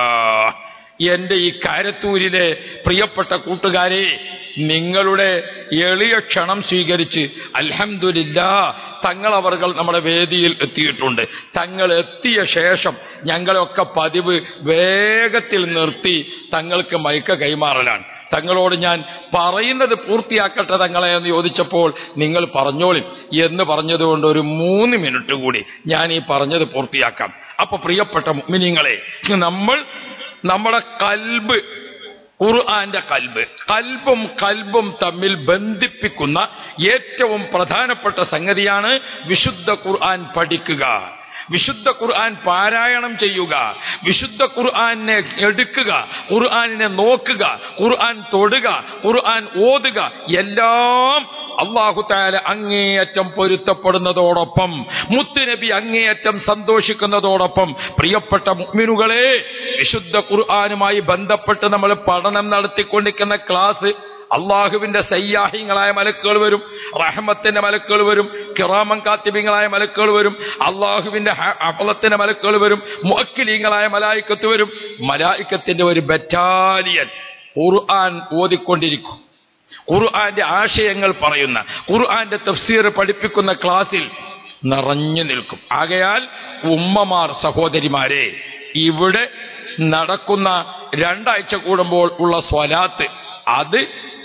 എന്റെ ഈ കാരത്തൂരിലെ പ്രിയപ്പെട്ട കൂട്ടുകാരെ നിങ്ങളുടെ എളിയ ക്ഷണം സ്വീകരിച്ച് അൽഹംദുലില്ല തങ്ങൾ അവർകൾ നമ്മുടെ വേദിയിൽ എത്തിയിട്ടുണ്ട് തങ്ങൾ എത്തിയ ശേഷം ഞങ്ങളൊക്കെ പതിവ് വേഗത്തിൽ നിർത്തി തങ്ങൾക്ക് മയക്ക കൈമാറലാണ് തങ്ങളോട് ഞാൻ പറയുന്നത് പൂർത്തിയാക്കട്ടെ തങ്ങളെ എന്ന് ചോദിച്ചപ്പോൾ നിങ്ങൾ പറഞ്ഞോളി എന്ന് പറഞ്ഞതുകൊണ്ട് ഒരു മൂന്ന് മിനിറ്റ് കൂടി ഞാൻ ഈ പറഞ്ഞത് പൂർത്തിയാക്കാം അപ്പൊ പ്രിയപ്പെട്ട മിനിങ്ങളെ നമ്മൾ നമ്മുടെ കൽബ് ഖുർആന്റെ കൽബ് കൽബും കൽബും തമ്മിൽ ബന്ധിപ്പിക്കുന്ന ഏറ്റവും പ്രധാനപ്പെട്ട സംഗതിയാണ് വിശുദ്ധ ഖുർആൻ പഠിക്കുക വിശുദ്ധ ഖുർആൻ പാരായണം ചെയ്യുക വിശുദ്ധ ഖുർആനെ എടുക്കുക ഖുർആനിനെ നോക്കുക ഖുർആൻ തൊടുക ഖുർആൻ ഓതുക എല്ലാം അള്ളാഹു താല അങ്ങേയറ്റം പൊരുത്തപ്പെടുന്നതോടൊപ്പം മുത്തുനബി അങ്ങേയറ്റം സന്തോഷിക്കുന്നതോടൊപ്പം പ്രിയപ്പെട്ട മുഅ്മിനുകളെ വിശുദ്ധ ഖുർആനുമായി ബന്ധപ്പെട്ട് നമ്മൾ പഠനം നടത്തിക്കൊണ്ടിരിക്കുന്ന ക്ലാസ് അള്ളാഹുവിന്റെ സയ്യാഹിങ്ങളായ മലക്കുകൾ വരും റഹമത്തിന്റെ മലക്കുകൾ വരും കിറാമൻ കാത്തിബിങ്ങളായ മലക്കുകൾ വരും അള്ളാഹുവിന്റെ അഫലത്തിന്റെ മലക്കുകൾ വരും മുഅക്കിലീങ്ങളായ മലായിക്കത്ത് വരും മലായിക്കത്തിന്റെ ഒരു ബറ്റാലിയൻ ഖുർആൻ ഓതിക്കൊണ്ടിരിക്കും ഖുർആന്റെ ആശയങ്ങൾ പറയുന്ന ഖുർആന്റെ തഫ്സീർ പഠിപ്പിക്കുന്ന ക്ലാസ്സിൽ നിറഞ്ഞു നിൽക്കും ആകയാൽ ഉമ്മമാർ സഹോദരിമാരെ ഇവിടെ നടക്കുന്ന രണ്ടാഴ്ച കൂടുമ്പോൾ ഉള്ള സ്വലാത്ത് അത്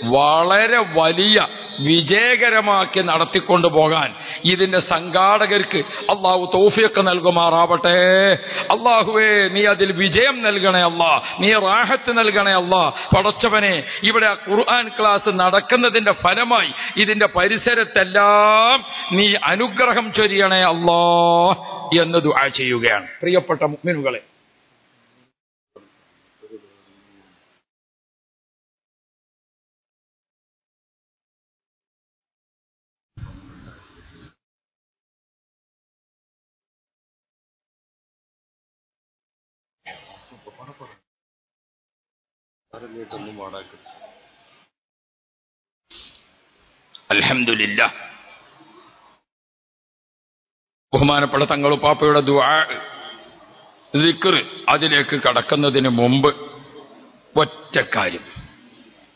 വളരെ വലിയ വിജയകരമാക്കി നടത്തിക്കൊണ്ടു പോകാൻ ഇതിന്റെ സംഘാടകർക്ക് അള്ളാഹു തൗഫിയൊക്കെ നൽകുമാറാവട്ടെ അള്ളാഹുവേ നീ അതിൽ വിജയം നൽകണേ അല്ലാ നീ റാഹത്ത് നൽകണേ അല്ലാ പടച്ചവനെ ഇവിടെ ആ ഖുർആൻ ക്ലാസ് നടക്കുന്നതിന്റെ ഫലമായി ഇതിന്റെ പരിസരത്തെല്ലാം നീ അനുഗ്രഹം ചൊരിയണേ അല്ലാ എന്ന് ദുആ ചെയ്യുകയാണ് പ്രിയപ്പെട്ട മുഅ്മിനുകളെ അൽഹംദുലില്ലാ ബഹുമാനപ്പെട്ട തങ്ങളുപ്പാപ്പയുടെ ദുആ ദിക്ർ അതിലേക്ക് കടക്കുന്നതിന് മുമ്പ് ഒറ്റ കാര്യം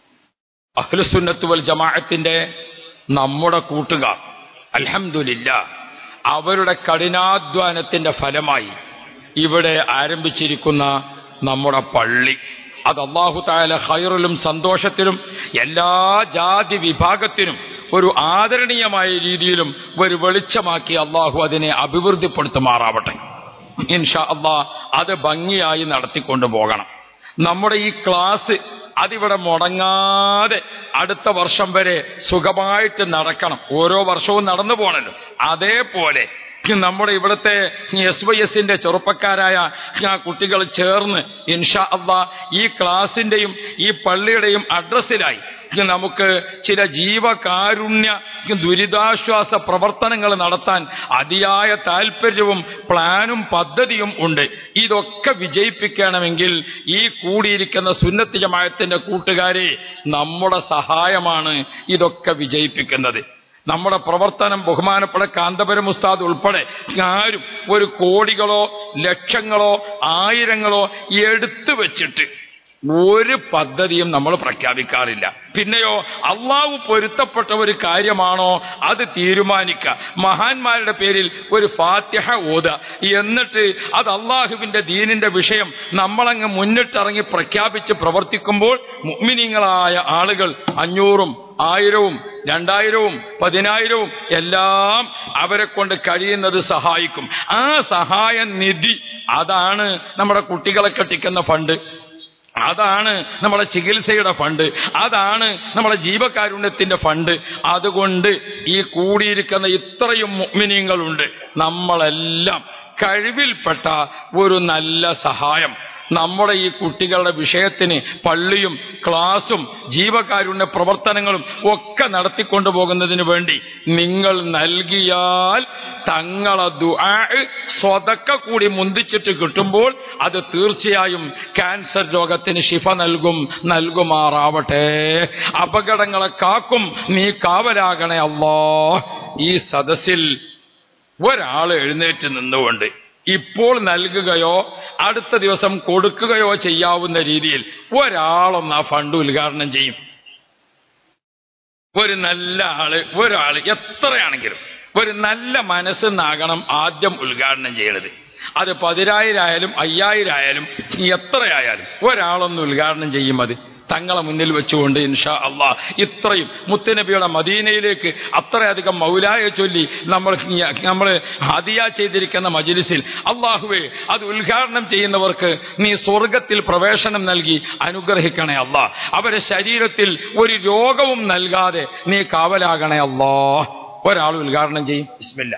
അഹ്ലുസുന്നത്ത് വൽ ജമാഅത്തിന്റെ നമ്മുടെ കൂട്ടുകാർ അൽഹംദുലില്ല അവരുടെ കഠിനാധ്വാനത്തിന്റെ ഫലമായി ഇവിടെ ആരംഭിച്ചിരിക്കുന്ന നമ്മുടെ പള്ളി അത് അള്ളാഹു താല ഹൈറിലും സന്തോഷത്തിലും എല്ലാ ജാതി വിഭാഗത്തിനും ഒരു ആദരണീയമായ രീതിയിലും ഒരു വെളിച്ചമാക്കി അള്ളാഹു അതിനെ അഭിവൃദ്ധിപ്പെടുത്തുമാറാവട്ടെ ഇൻഷാ അള്ളാ അത് ഭംഗിയായി നടത്തിക്കൊണ്ടു പോകണം നമ്മുടെ ഈ ക്ലാസ് അതിവിടെ മുടങ്ങാതെ അടുത്ത വർഷം വരെ സുഖമായിട്ട് നടക്കണം ഓരോ വർഷവും നടന്നു പോകണല്ലോ അതേപോലെ നമ്മുടെ ഇവിടുത്തെ എസ് വൈ എസിന്റെ ചെറുപ്പക്കാരായ ആ കുട്ടികൾ ചേർന്ന് ഇൻഷാ അള്ളാ ഈ ക്ലാസിന്റെയും ഈ പള്ളിയുടെയും അഡ്രസ്സിലായി നമുക്ക് ചില ജീവകാരുണ്യ ദുരിതാശ്വാസ പ്രവർത്തനങ്ങൾ നടത്താൻ അതിയായ താല്പര്യവും പ്ലാനും പദ്ധതിയും ഉണ്ട് ഇതൊക്കെ വിജയിപ്പിക്കണമെങ്കിൽ ഈ കൂടിയിരിക്കുന്ന സുന്നത്ത് ജമായത്തിന്റെ കൂട്ടുകാരെ നമ്മുടെ സഹായമാണ് ഇതൊക്കെ വിജയിപ്പിക്കുന്നത് നമ്മുടെ പ്രവർത്തനം ബഹുമാനപ്പെട്ട കാന്തപുരം ഉസ്താദ് ഉൾപ്പെടെ ആരും ഒരു കോടികളോ ലക്ഷങ്ങളോ ആയിരങ്ങളോ എടുത്തു വെച്ചിട്ട് ഒരു പദ്ധതിയും നമ്മൾ പ്രഖ്യാപിക്കാറില്ല പിന്നെയോ അള്ളാഹു പൊരുത്തപ്പെട്ട ഒരു കാര്യമാണോ അത് തീരുമാനിക്കുക മഹാന്മാരുടെ പേരിൽ ഒരു ഫാത്തിഹ ഓത എന്നിട്ട് അത് അള്ളാഹുവിന്റെ ദീനിന്റെ വിഷയം നമ്മളങ്ങ് മുന്നിട്ടിറങ്ങി പ്രഖ്യാപിച്ച് പ്രവർത്തിക്കുമ്പോൾ മുഗ്മിനിങ്ങളായ ആളുകൾ അഞ്ഞൂറും ആയിരവും രണ്ടായിരവും പതിനായിരവും എല്ലാം അവരെ കൊണ്ട് കഴിയുന്നത് സഹായിക്കും ആ സഹായ നിധി അതാണ് നമ്മുടെ കുട്ടികളെ കെട്ടിക്കുന്ന ഫണ്ട് അതാണ് നമ്മുടെ ചികിത്സയുടെ ഫണ്ട് അതാണ് നമ്മുടെ ജീവകാരുണ്യത്തിന്റെ ഫണ്ട് അതുകൊണ്ട് ഈ കൂടിയിരിക്കുന്ന ഇത്രയും മുഗ്മിനീങ്ങളുണ്ട് നമ്മളെല്ലാം കഴിവിൽപ്പെട്ട ഒരു നല്ല സഹായം നമ്മുടെ ഈ കുട്ടികളുടെ വിഷയത്തിന് പള്ളിയും ക്ലാസും ജീവകാരുണ്യ പ്രവർത്തനങ്ങളും ഒക്കെ നടത്തിക്കൊണ്ടു പോകുന്നതിന് വേണ്ടി നിങ്ങൾ നൽകിയാൽ തങ്ങളെ ദുആ സ്വതക്ക കൂടി മുന്തിച്ചിട്ട് കിട്ടുമ്പോൾ അത് തീർച്ചയായും ക്യാൻസർ രോഗത്തിന് ശിഫ നൽകും നൽകുമാറാവട്ടെ അപകടങ്ങളെ കാക്കും നീ കാവലാകണേ അല്ലോ ഈ സദസ്സിൽ ഒരാൾ എഴുന്നേറ്റ് നിന്നുകൊണ്ട് ഇപ്പോൾ നൽകുകയോ അടുത്ത ദിവസം കൊടുക്കുകയോ ചെയ്യാവുന്ന രീതിയിൽ ഒരാളൊന്ന് ആ ഫണ്ട് ഉദ്ഘാടനം ചെയ്യും ഒരു നല്ല ആള് ഒരാള് എത്രയാണെങ്കിലും ഒരു നല്ല മനസ്സെന്നാകണം ആദ്യം ഉദ്ഘാടനം ചെയ്യണത് അത് പതിനായിരം ആയാലും അയ്യായിരം ആയാലും എത്രയായാലും ഒരാളൊന്ന് ഉദ്ഘാടനം ചെയ്യും അത് തങ്ങളെ മുന്നിൽ വെച്ചുകൊണ്ട് ഇൻഷാ അള്ളാ ഇത്രയും മുത്തുനബിയുടെ മദീനയിലേക്ക് അത്രയധികം മൗലായെ ചൊല്ലി നമ്മൾ നമ്മൾ ഹദിയ ചെയ്തിരിക്കുന്ന മജിലിസിൽ അള്ളാഹുവേ അത് ഉദ്ഘാടനം ചെയ്യുന്നവർക്ക് നീ സ്വർഗത്തിൽ പ്രവേശനം നൽകി അനുഗ്രഹിക്കണേ അല്ലാ അവരെ ശരീരത്തിൽ ഒരു രോഗവും നൽകാതെ നീ കാവലാകണേ അല്ലാ ഒരാൾ ഉദ്ഘാടനം ചെയ്യും ബിസ്മില്ല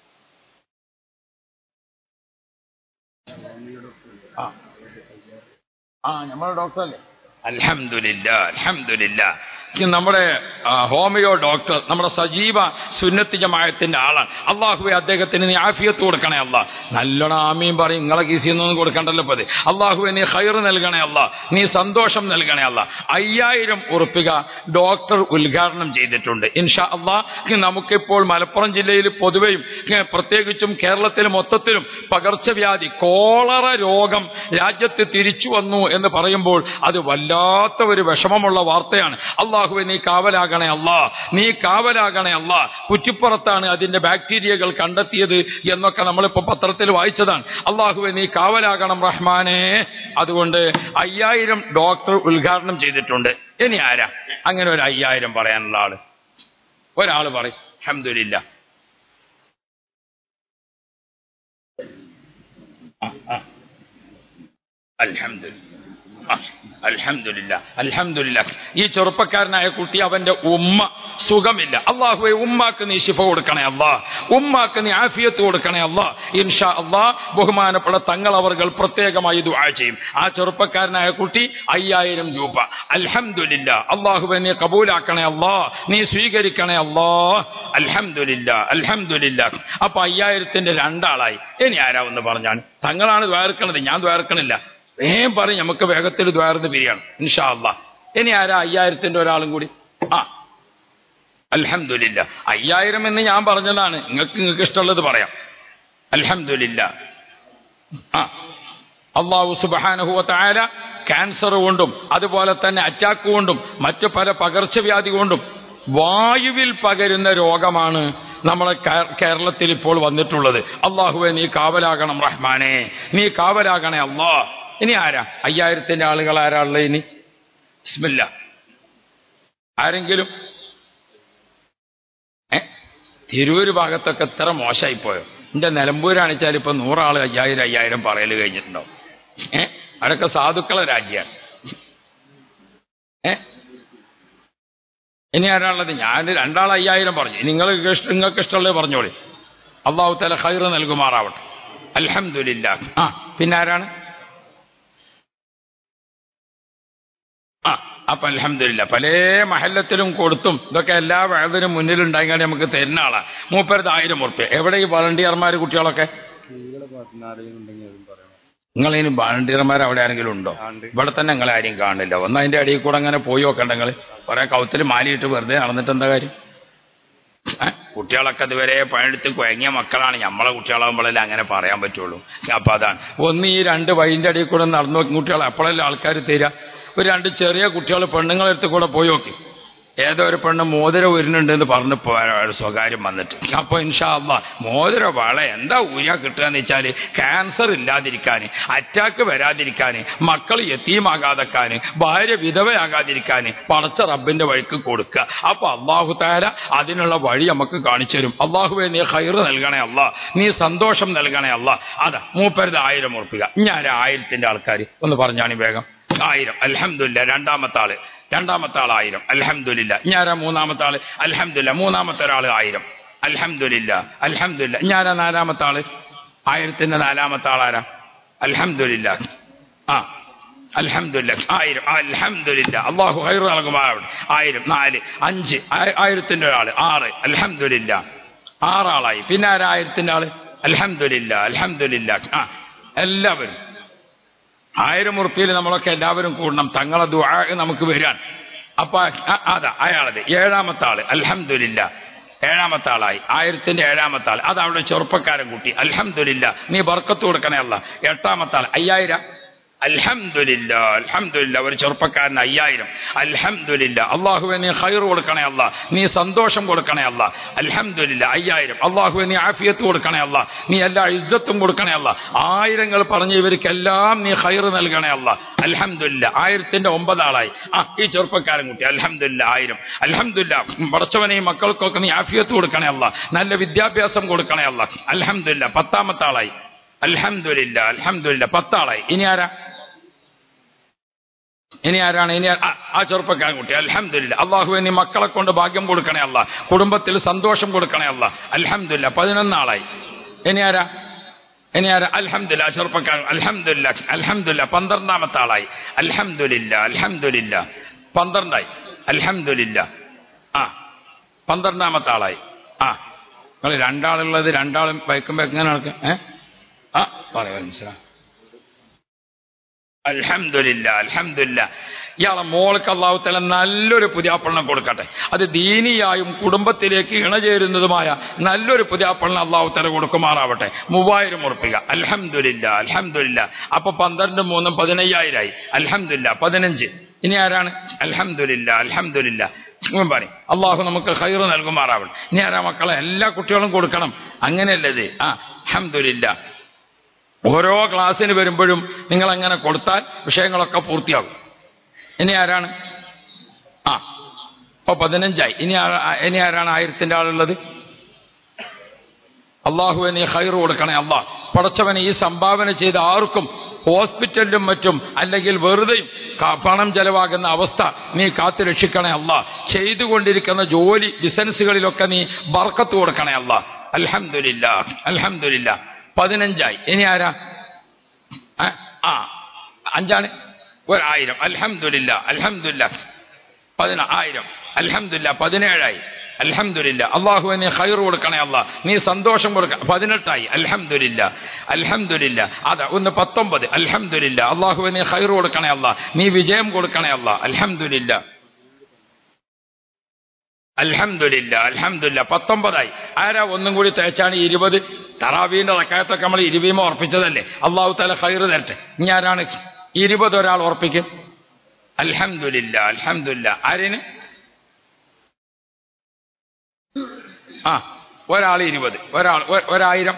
ആ ആ നമ്മളെ ഡോക്ടറല്ലേ അൽഹംദുലില്ല അൽഹംദുലില്ല നമ്മുടെ ആ, ഹോമിയോ ഡോക്ടർ നമ്മുടെ സജീവ സുന്നത്തി ജമായത്തിന്റെ ആളാണ് അള്ളാഹുവെ അദ്ദേഹത്തിന് നീ ആഫിയത്ത് കൊടുക്കണേ അല്ല നല്ലോണം ആമീൻ പറയും നിങ്ങളെ കീസിൽ നിന്നൊന്നും കൊടുക്കണ്ടല്ലോ പതി അള്ളാഹുവെ നീ ഹൈർ നൽകണേ അല്ല നീ സന്തോഷം നൽകണേ അല്ല അയ്യായിരം ഉറുപ്പിക ഡോക്ടർ ഉദ്ഘാടനം ചെയ്തിട്ടുണ്ട് ഇൻഷാ അള്ളാഹ് നമുക്കിപ്പോൾ മലപ്പുറം ജില്ലയിൽ പൊതുവെയും ഏ, പ്രത്യേകിച്ചും കേരളത്തിൽ മൊത്തത്തിലും പകർച്ചവ്യാധി കോളറ രോഗം രാജ്യത്ത് തിരിച്ചു വന്നു എന്ന് പറയുമ്പോൾ അത് വല്ലാത്ത ഒരു വിഷമമുള്ള വാർത്തയാണ് അള്ളാഹുവെ നീ കാവലാകണേ അല്ലാ നീ കാവലാകണേ അല്ലാ കുറ്റിപ്പുറത്താണ് അതിന്റെ ബാക്ടീരിയകൾ കണ്ടെത്തിയത് എന്നൊക്കെ നമ്മളിപ്പോ പത്രത്തിൽ വായിച്ചതാണ് അള്ളാഹുവെ നീ കാവലാകണം റഹ്മാനെ അതുകൊണ്ട് അയ്യായിരം ഡോക്ടർ ഉദ്ഘാടനം ചെയ്തിട്ടുണ്ട് ഇനി ആരാ അങ്ങനെ ഒരു അയ്യായിരം പറയാനുള്ള ആള് ഒരാള് പറയും അഹമ്മദില്ല അൽഹംദുലില്ലാ അൽഹംദുലില്ല അൽഹംദുലില്ല ഈ ചെറുപ്പക്കാരനായ കുട്ടി അവന്റെ ഉമ്മ സുഖമില്ല അള്ളാഹുവെ ഉമ്മാക്ക് നീ ശിഫ കൊടുക്കണേ അല്ലാ ഉമ്മാക്ക് നീ ആഫിയത്ത് കൊടുക്കണേ അല്ലാ ഇൻഷാ അല്ലാ ബഹുമാനപ്പെട്ട തങ്ങൾ അവർകൾ പ്രത്യേകമായി ദുആ ചെയ്യും ആ ചെറുപ്പക്കാരനായ കുട്ടി അയ്യായിരം രൂപ അൽഹംദുലില്ല അള്ളാഹുവെ നീ കബൂലാക്കണേ അല്ലാ നീ സ്വീകരിക്കണേ അല്ലാ അൽഹംദുലില്ല അൽഹംദുലില്ല അപ്പൊ അയ്യായിരത്തിന്റെ രണ്ടാളായി ഇനി ആരാ ഒന്ന് പറഞ്ഞാണ് തങ്ങളാണ് ദ്വാരക്കണത് ഞാൻ ദ്വാരക്കണില്ല വേഗം പറയും നമുക്ക് വേഗത്തിൽ ദ്വാരന്ന് പിരിയാണ് ഇൻഷാ അല്ലാ ഇനി ആരാ അയ്യായിരത്തിന്റെ ഒരാളും കൂടി ആ അൽഹംദുലില്ല അയ്യായിരം എന്ന് ഞാൻ പറഞ്ഞതാണ് നിങ്ങൾക്ക് നിങ്ങൾക്ക് ഇഷ്ടമുള്ളത് പറയാം അൽഹംദുലില്ല ആ അള്ളാഹു സുബാനുഹുവത്തായ ക്യാൻസർ കൊണ്ടും അതുപോലെ തന്നെ അറ്റാക്ക് കൊണ്ടും മറ്റു പല പകർച്ചവ്യാധി കൊണ്ടും വായുവിൽ പകരുന്ന രോഗമാണ് നമ്മളെ കേ- കേരളത്തിൽ ഇപ്പോൾ വന്നിട്ടുള്ളത് അള്ളാഹുവെ നീ കാവലാകണം റഹ്മാനെ നീ കാവലാകണേ അള്ളാ ഇനി ആരാ അയ്യായിരത്തിന്റെ ആളുകൾ ആരാ ഉള്ളത് ഇനി ബിസ്മില്ല ആരെങ്കിലും ഏ തിരൂര് ഭാഗത്തൊക്കെ എത്ര മോശമായിപ്പോയോ എന്റെ നിലമ്പൂരാണിച്ചാൽ ഇപ്പൊ നൂറാള് അയ്യായിരം അയ്യായിരം പറയൽ കഴിഞ്ഞിട്ടുണ്ടാവും ഏ അതൊക്കെ സാധുക്കളെ രാജ്യമാണ് ഏ ഇനി ആരാളുള്ളത് ഞാൻ രണ്ടാൾ അയ്യായിരം പറഞ്ഞു നിങ്ങൾ നിങ്ങൾക്ക് ഇഷ്ടമുള്ളത് പറഞ്ഞോളി അള്ളാഹു തല ഹൈർ നൽകുമാറാവട്ടെ അൽഹംദുലില്ല ആ പിന്നെ ആരാണ് ആ അപ്പൊ അൽഹംദുലില്ല പല മഹല്ലത്തിലും കൊടുത്തും ഇതൊക്കെ എല്ലാ വേദനും മുന്നിലുണ്ടായിക്കാണ്ട് നമുക്ക് തരുന്ന ആളാ മൂപ്പരത് ആയിരം ഉറുപ്പ്യ എവിടെ ഈ വളണ്ടിയർമാർ കുട്ടികളൊക്കെ നിങ്ങളിനി വളണ്ടിയർമാർ അവിടെ ആരെങ്കിലും ഉണ്ടോ ഇവിടെ തന്നെ നിങ്ങൾ ആരെയും കാണില്ല ഒന്ന് അതിന്റെ അടിയിൽ കൂടെ അങ്ങനെ പോയി നോക്കണ്ട നിങ്ങൾ കുറെ കൗത്തിൽ മാലിയിട്ട് വെറുതെ നടന്നിട്ട് എന്താ കാര്യം ഏ? കുട്ടികളൊക്കെ ഇതുവരെ പണിയെടുത്ത് കുഴങ്ങിയ മക്കളാണ് നമ്മളെ കുട്ടികളാകുമ്പോഴല്ലേ അങ്ങനെ പറയാൻ പറ്റുള്ളൂ അപ്പൊ അതാണ് ഒന്ന് ഈ രണ്ട് വഴിന്റെ അടിയിൽ കൂടെ നടന്നു നോക്കി കുട്ടികൾ അപ്പോഴല്ലേ ആൾക്കാർ തരിക ഒരു രണ്ട് ചെറിയ കുട്ടികൾ പെണ്ണുങ്ങളെടുത്ത് കൂടെ പോയി നോക്കി ഏതോ ഒരു പെണ്ണ് മോതിരം ഉരുന്നുണ്ട് എന്ന് പറഞ്ഞു ഒരു സ്വകാര്യം വന്നിട്ട് അപ്പൊ ഇൻഷാ അള്ളാ മോതിര വള എന്താ ഊരാ കിട്ടുക എന്ന് വെച്ചാൽ ക്യാൻസർ ഇല്ലാതിരിക്കാൻ അറ്റാക്ക് വരാതിരിക്കാൻ മക്കൾ യത്തീമാകാതെക്കാൻ ഭാര്യ വിധവയാകാതിരിക്കാൻ പടച്ച റബ്ബിന്റെ വഴിക്ക് കൊടുക്കുക അപ്പൊ അള്ളാഹു താര അതിനുള്ള വഴി നമുക്ക് കാണിച്ചു തരും അള്ളാഹുവെ നീ ഹൈർ നൽകണേ അല്ല നീ സന്തോഷം നൽകണേ അല്ല അതാ മൂപ്പരുത് ആയിരം ഉറപ്പിക ഞാൻ ആയിരത്തിന്റെ ആൾക്കാർ ഒന്ന് പറഞ്ഞാണ് വേഗം ആയിരം അൽഹംദുലില്ല രണ്ടാമത്തെ ആള് രണ്ടാമത്തെ ആൾ ആയിരം അൽഹംദുലില്ല ഞാനാ മൂന്നാമത്തെ ആള് അൽഹംദുലില്ല മൂന്നാമത്തെ ഒരാൾ ആയിരം അൽഹംദുലില്ല അൽഹംദുലില്ല ഞാനാ നാലാമത്തെ ആള് ആയിരത്തിന്റെ നാലാമത്തെ ആളാരാ അൽഹംദുലില്ല ആ അൽഹംദുലില്ല ആയിരം അൽഹംദുലില്ല അള്ളാഹു ഹൈർ നൽകുമാറാവട്ടെ ആയിരം നാല് അഞ്ച് ആ- ആയിരത്തിന്റെ ഒരാള് ആറ് അൽഹംദുലില്ല ആറാളായി പിന്നെ ആരാ ആയിരത്തിന്റെ ആള് അൽഹംദുലില്ല അൽഹംദുലില്ല ആ എല്ലാവരും ആയിരം ഉറുപ്പിയിൽ നമ്മളൊക്കെ എല്ലാവരും കൂടണം തങ്ങളെ ദുആ നമുക്ക് വരാൻ അപ്പൊ അ- അതാ അയാളത് ഏഴാമത്തെ ആള് അൽഹംദുലില്ല ഏഴാമത്തെ ആളായി ആയിരത്തിന്റെ ഏഴാമത്തെ ആൾ അത് അവിടെ ചെറുപ്പക്കാരൻ കുട്ടി അൽഹംദുലില്ല നീ ബർക്കത്ത് കൊടുക്കണേ അല്ല എട്ടാമത്തെ ആൾ അയ്യായിരം അൽഹംദുലില്ല അൽഹംദുലില്ല ഒരു ചെറുപ്പക്കാരൻ അയ്യായിരം അൽഹംദുലില്ല അള്ളാഹുവെ നീ ഹൈർ കൊടുക്കണേ അല്ല നീ സന്തോഷം കൊടുക്കണേ അല്ല അൽഹംദുലില്ല അയ്യായിരം അള്ളാഹുവെ നീ ആഫിയത്ത് കൊടുക്കണേ അല്ല നീ എല്ലാ ഇജ്ജത്തും കൊടുക്കണേ അല്ല ആയിരങ്ങൾ പറഞ്ഞ ഇവർക്കെല്ലാം നീ ഹൈർ നൽകണേ അല്ല അൽഹംദുലില്ല ആയിരത്തിന്റെ ഒമ്പതാളായി ആ ഈ ചെറുപ്പക്കാരൻ കുട്ടി അൽഹംദുലില്ല ആയിരം അൽഹംദുലില്ല പടച്ചവനെ ഈ മക്കൾക്കൊക്കെ നീ ആഫിയത്ത് കൊടുക്കണേ അല്ല നല്ല വിദ്യാഭ്യാസം കൊടുക്കണേ അല്ല അൽഹംദുലില്ല പത്താമത്തെ ആളായി അൽഹംദുലില്ല അൽഹംദുലില്ല പത്താളായി ഇനി ആരാ ഇനി ആരാണ് ഇനി ആ- ആ ചെറുപ്പക്കാരൻ കുട്ടി അൽഹംദുലില്ല അള്ളാഹു നീ മക്കളെ കൊണ്ട് ഭാഗ്യം കൊടുക്കണേ അല്ല കുടുംബത്തിൽ സന്തോഷം കൊടുക്കണേ അല്ല അൽഹംദുലില്ല പതിനൊന്നാളായി ഇനി ആരാ ഇനി ആരാ അൽഹംദുലില്ല ആ ചെറുപ്പക്കാരൻ അൽഹംദുലില്ല അൽഹംദുലില്ല പന്ത്രണ്ടാമത്തെ ആളായി അൽഹംദുലില്ല അൽഹംദുലില്ല പന്ത്രണ്ടായി അൽഹംദുലില്ല ആ പന്ത്രണ്ടാമത്തെ ആളായി ആ നിങ്ങൾ രണ്ടാളുള്ളത് രണ്ടാളും വയ്ക്കുമ്പോ എങ്ങനെ നടക്കും ഏ ആ പറയാം മനസ്സിലാ അൽഹംദുലില്ല അൽഹംദുലില്ല ഇയാളെ മോൾക്ക് അള്ളാഹുത്തല നല്ലൊരു പുതിയാപ്പള്ളം കൊടുക്കട്ടെ അത് ദീനിയായും കുടുംബത്തിലേക്ക് ഇണചേരുന്നതുമായ നല്ലൊരു പുതിയാപ്പള്ളം അള്ളാഹുത്തല കൊടുക്കുമാറാവട്ടെ മൂവായിരം ഉറപ്പിക അൽഹംദുലില്ല അൽഹംദുലില്ല അപ്പൊ പന്ത്രണ്ട് മൂന്നും പതിനയ്യായിരമായി അൽഹംദുലില്ല പതിനഞ്ച് ഇനി ആരാണ് അൽഹംദുലില്ല അൽഹംദുലില്ല പറയും അള്ളാഹു നമുക്ക് ഹൈറ് നൽകുമാറാവട്ടെ ഇനി ആരാ മക്കളെ എല്ലാ കുട്ടികളും കൊടുക്കണം അങ്ങനെയല്ലത് ആ അൽഹംദുലില്ല ഓരോ ക്ലാസ്സിന് വരുമ്പോഴും നിങ്ങൾ അങ്ങനെ കൊടുത്താൽ വിഷയങ്ങളൊക്കെ പൂർത്തിയാകും ഇനി ആരാണ് ആ ഇപ്പൊ പതിനഞ്ചായി ഇനി ആ- ഇനി ആരാണ് ആയിരത്തിന്റെ ആളുള്ളത് അള്ളാഹു നീ ഹൈർ കൊടുക്കണേ അള്ളാഹ് പടച്ചവനെ ഈ സംഭാവന ചെയ്ത ആർക്കും ഹോസ്പിറ്റലിലും മറ്റും അല്ലെങ്കിൽ വെറുതെയും ക- പണം ചെലവാകുന്ന അവസ്ഥ നീ കാത്തു രക്ഷിക്കണേ അല്ല ചെയ്തുകൊണ്ടിരിക്കുന്ന ജോലി ബിസിനസ്സുകളിലൊക്കെ നീ ബർക്കത്ത് കൊടുക്കണേ അല്ല അൽഹംദുലില്ല അൽഹംദുലില്ല പതിനഞ്ചായി ഇനി ആരാ ആ, ആ അഞ്ചാണ് ഒരായിരം അൽഹംദുലില്ല അൽഹംദുലില്ല പതിന ആയിരം അൽഹംദുലില്ല പതിനേഴായി അൽഹംദുലില്ല അള്ളാഹു നീ ഹൈർ കൊടുക്കണേ അല്ല നീ സന്തോഷം കൊടുക്ക പതിനെട്ടായി അൽഹംദുലില്ല അൽഹംദുലില്ല അതാ ഒന്ന് പത്തൊമ്പത് അൽഹംദുലില്ല അള്ളാഹു നീ ഹൈർ കൊടുക്കണേ അല്ല നീ വിജയം കൊടുക്കണേ അല്ല അൽഹംദുലില്ല അൽഹംദുലില്ല അൽഹംദുലില്ല പത്തൊമ്പതായി ആരാ ഒന്നും കൂടി തേച്ചാണ് ഇരുപത് തറാവീന്റെ റക്കായത്തൊക്കെ നമ്മൾ ഇരുപീമ ഉറപ്പിച്ചതല്ലേ അള്ളാഹു തല ഖൈറ് തരട്ടെ ഇനി ആരാണ് ഇരുപത് ഒരാൾ ഉറപ്പിക്കും അൽഹംദുലില്ല അൽഹംദുലില്ല ആരിന് ആ ഒരാൾ ഇരുപത് ഒരാൾ ഒ- ഒരായിരം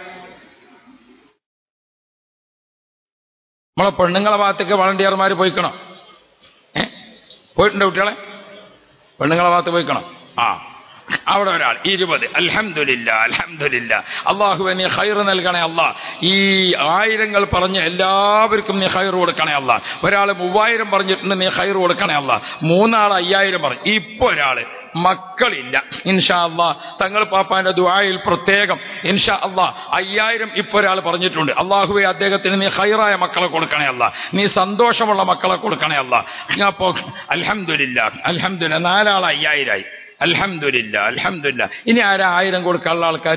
നമ്മളെ പെണ്ണുങ്ങളെ ഭാഗത്തേക്ക് വളണ്ടിയർമാർ പോയിക്കണോ ഏ പോയിട്ടുണ്ടോ കുട്ടികളെ പെണ്ണുങ്ങളെ ഭാഗത്ത് പോയിക്കണം ആ അവിടെ ഒരാൾ ഇരുപത് അൽഹംദുലില്ല അൽഹംദുലില്ല അള്ളാഹു നീ ഹൈർ നൽകണേ അല്ല ഈ ആയിരങ്ങൾ പറഞ്ഞ എല്ലാവർക്കും നീ ഹൈർ കൊടുക്കണേ അല്ല ഒരാൾ മൂവായിരം പറഞ്ഞിട്ടുണ്ട് നീ ഹൈർ കൊടുക്കണേ അല്ല മൂന്നാൾ അയ്യായിരം പറഞ്ഞു ഇപ്പൊ ഒരാള് മക്കളില്ല ഇൻഷാ അള്ളാ തങ്ങൾ പാപ്പാന്റെ ദുആയിൽ പ്രത്യേകം ഇൻഷാ അള്ളാ അയ്യായിരം ഇപ്പൊ ഒരാൾ പറഞ്ഞിട്ടുണ്ട് അള്ളാഹുവെ അദ്ദേഹത്തിന് നീ ഹൈറായ മക്കളെ കൊടുക്കണേ അല്ല നീ സന്തോഷമുള്ള മക്കളെ കൊടുക്കണേ അല്ല അപ്പോ അൽഹംദുലില്ല അൽഹംദുലില്ല നാലാൾ അയ്യായിരമായി അൽഹംദുലില്ല അൽഹംദുലില്ല ഇനി ആരാ ആയിരം കൊടുക്കാനുള്ള ആൾക്കാർ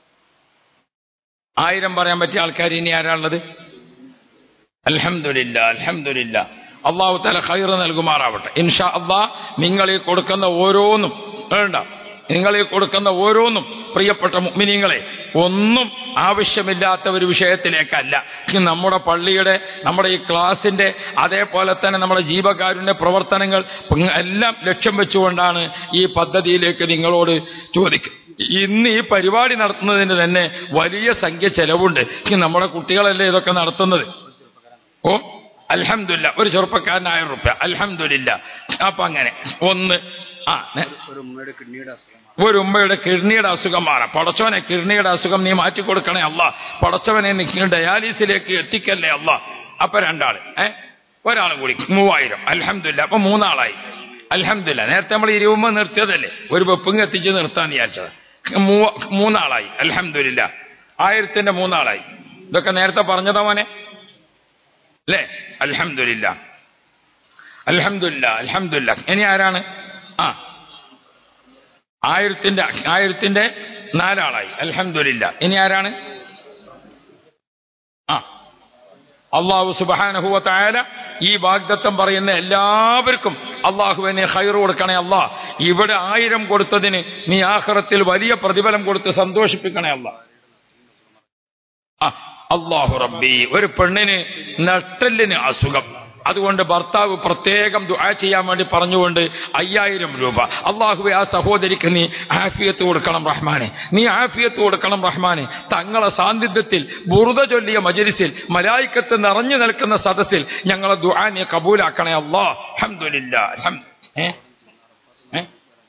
ആയിരം പറയാൻ പറ്റിയ ആൾക്കാർ ഇനി ആരാ ഉള്ളത് അൽഹംദുലില്ല അൽഹംദുലില്ല അള്ളാഹു തല ഖൈർ നൽകുമാറാവട്ടെ ഇൻഷാ അള്ളാ നിങ്ങൾ ഈ കൊടുക്കുന്ന ഓരോന്നും വേണ്ട നിങ്ങൾ ഈ കൊടുക്കുന്ന ഓരോന്നും പ്രിയപ്പെട്ട മുഅ്മിനീങ്ങളെ ഒന്നും ആവശ്യമില്ലാത്ത ഒരു വിഷയത്തിലേക്കല്ല ഈ നമ്മുടെ പള്ളിയുടെ നമ്മുടെ ഈ ക്ലാസിന്റെ അതേപോലെ തന്നെ നമ്മുടെ ജീവകാരുണ്യ പ്രവർത്തനങ്ങൾ എല്ലാം ലക്ഷ്യം വെച്ചുകൊണ്ടാണ് ഈ പദ്ധതിയിലേക്ക് നിങ്ങളോട് ചോദിക്കുക ഇന്ന് ഈ പരിപാടി നടത്തുന്നതിന് തന്നെ വലിയ സംഖ്യ ചെലവുണ്ട് ഈ നമ്മുടെ കുട്ടികളല്ലേ ഇതൊക്കെ നടത്തുന്നത് ഓ അൽഹംദുലില്ല ഒരു ചെറുപ്പക്കാരന് ആയിരം റുപ്യ അൽഹംദുലില്ല അപ്പൊ അങ്ങനെ ഒന്ന് ആ നെ- ഒരു ഉമ്മയുടെ കിഡ്നിയുടെ അസുഖമാണ് ഒരു ഉമ്മയുടെ കിഡ്നിയുടെ അസുഖം മാറാം പടച്ചവനെ കിഡ്നിയുടെ അസുഖം നീ മാറ്റിക്കൊടുക്കണേ അല്ല പടച്ചവനെ നീ ഡയാലിസിലേക്ക് എത്തിക്കല്ലേ അല്ല അപ്പൊ രണ്ടാള് ഏ ഒരാളും കൂടി മൂവായിരം അൽഹംദുലില്ല അപ്പൊ മൂന്നാളായി അൽഹംദുലില്ല നേരത്തെ നമ്മൾ ഇരുപത് നിർത്തിയതല്ലേ ഒരു വെപ്പും എത്തിച്ച് നിർത്താന്ന് വിചാരിച്ചത് മൂവ- മൂന്നാളായി അൽഹംദുലില്ല ആയിരത്തിന്റെ മൂന്നാളായി ഇതൊക്കെ നേരത്തെ പറഞ്ഞതാ മോനെ അല്ലേ അൽഹംദുലില്ല അൽഹംദുലില്ല അൽഹംദുലില്ല ഇനി ആരാണ് ആ ആയിരത്തിന്റെ ആയിരത്തിന്റെ നാലാളായി അൽഹംദുലില്ല ഇനി ആരാണ് ആ അള്ളാഹു സുബാനഹുവ തായാല ഈ വാഗ്ദത്തം പറയുന്ന എല്ലാവർക്കും അള്ളാഹുവിനെ ഹൈർ കൊടുക്കണേ അല്ലാ ഇവിടെ ആയിരം കൊടുത്തതിന് നീ ആഹ്റത്തിൽ വലിയ പ്രതിഫലം കൊടുത്ത് സന്തോഷിപ്പിക്കണേ അല്ലാ ആ അള്ളാഹു റബ്ബി ഒരു പെണ്ണിന് നട്ടലിന് അസുഖം അതുകൊണ്ട് ഭർത്താവ് പ്രത്യേകം ദുആ ചെയ്യാൻ വേണ്ടി പറഞ്ഞുകൊണ്ട് അയ്യായിരം രൂപ അള്ളാഹുവെ ആ സഹോദരിക്ക് നീ ആഫിയത്ത് കൊടുക്കണം റഹ്മാനെ നീ ആഫിയത്ത് കൊടുക്കണം റഹ്മാനെ തങ്ങളെ സാന്നിധ്യത്തിൽ ബുറുത ചൊല്ലിയ മജലിസിൽ മലായിക്കത്ത് നിറഞ്ഞു നിൽക്കുന്ന സദസ്സിൽ ഞങ്ങളെ ദുആ നീ കബൂലാക്കണേ അല്ലാ അൽഹംദുലില്ലാ അൽഹം ഏ ഏ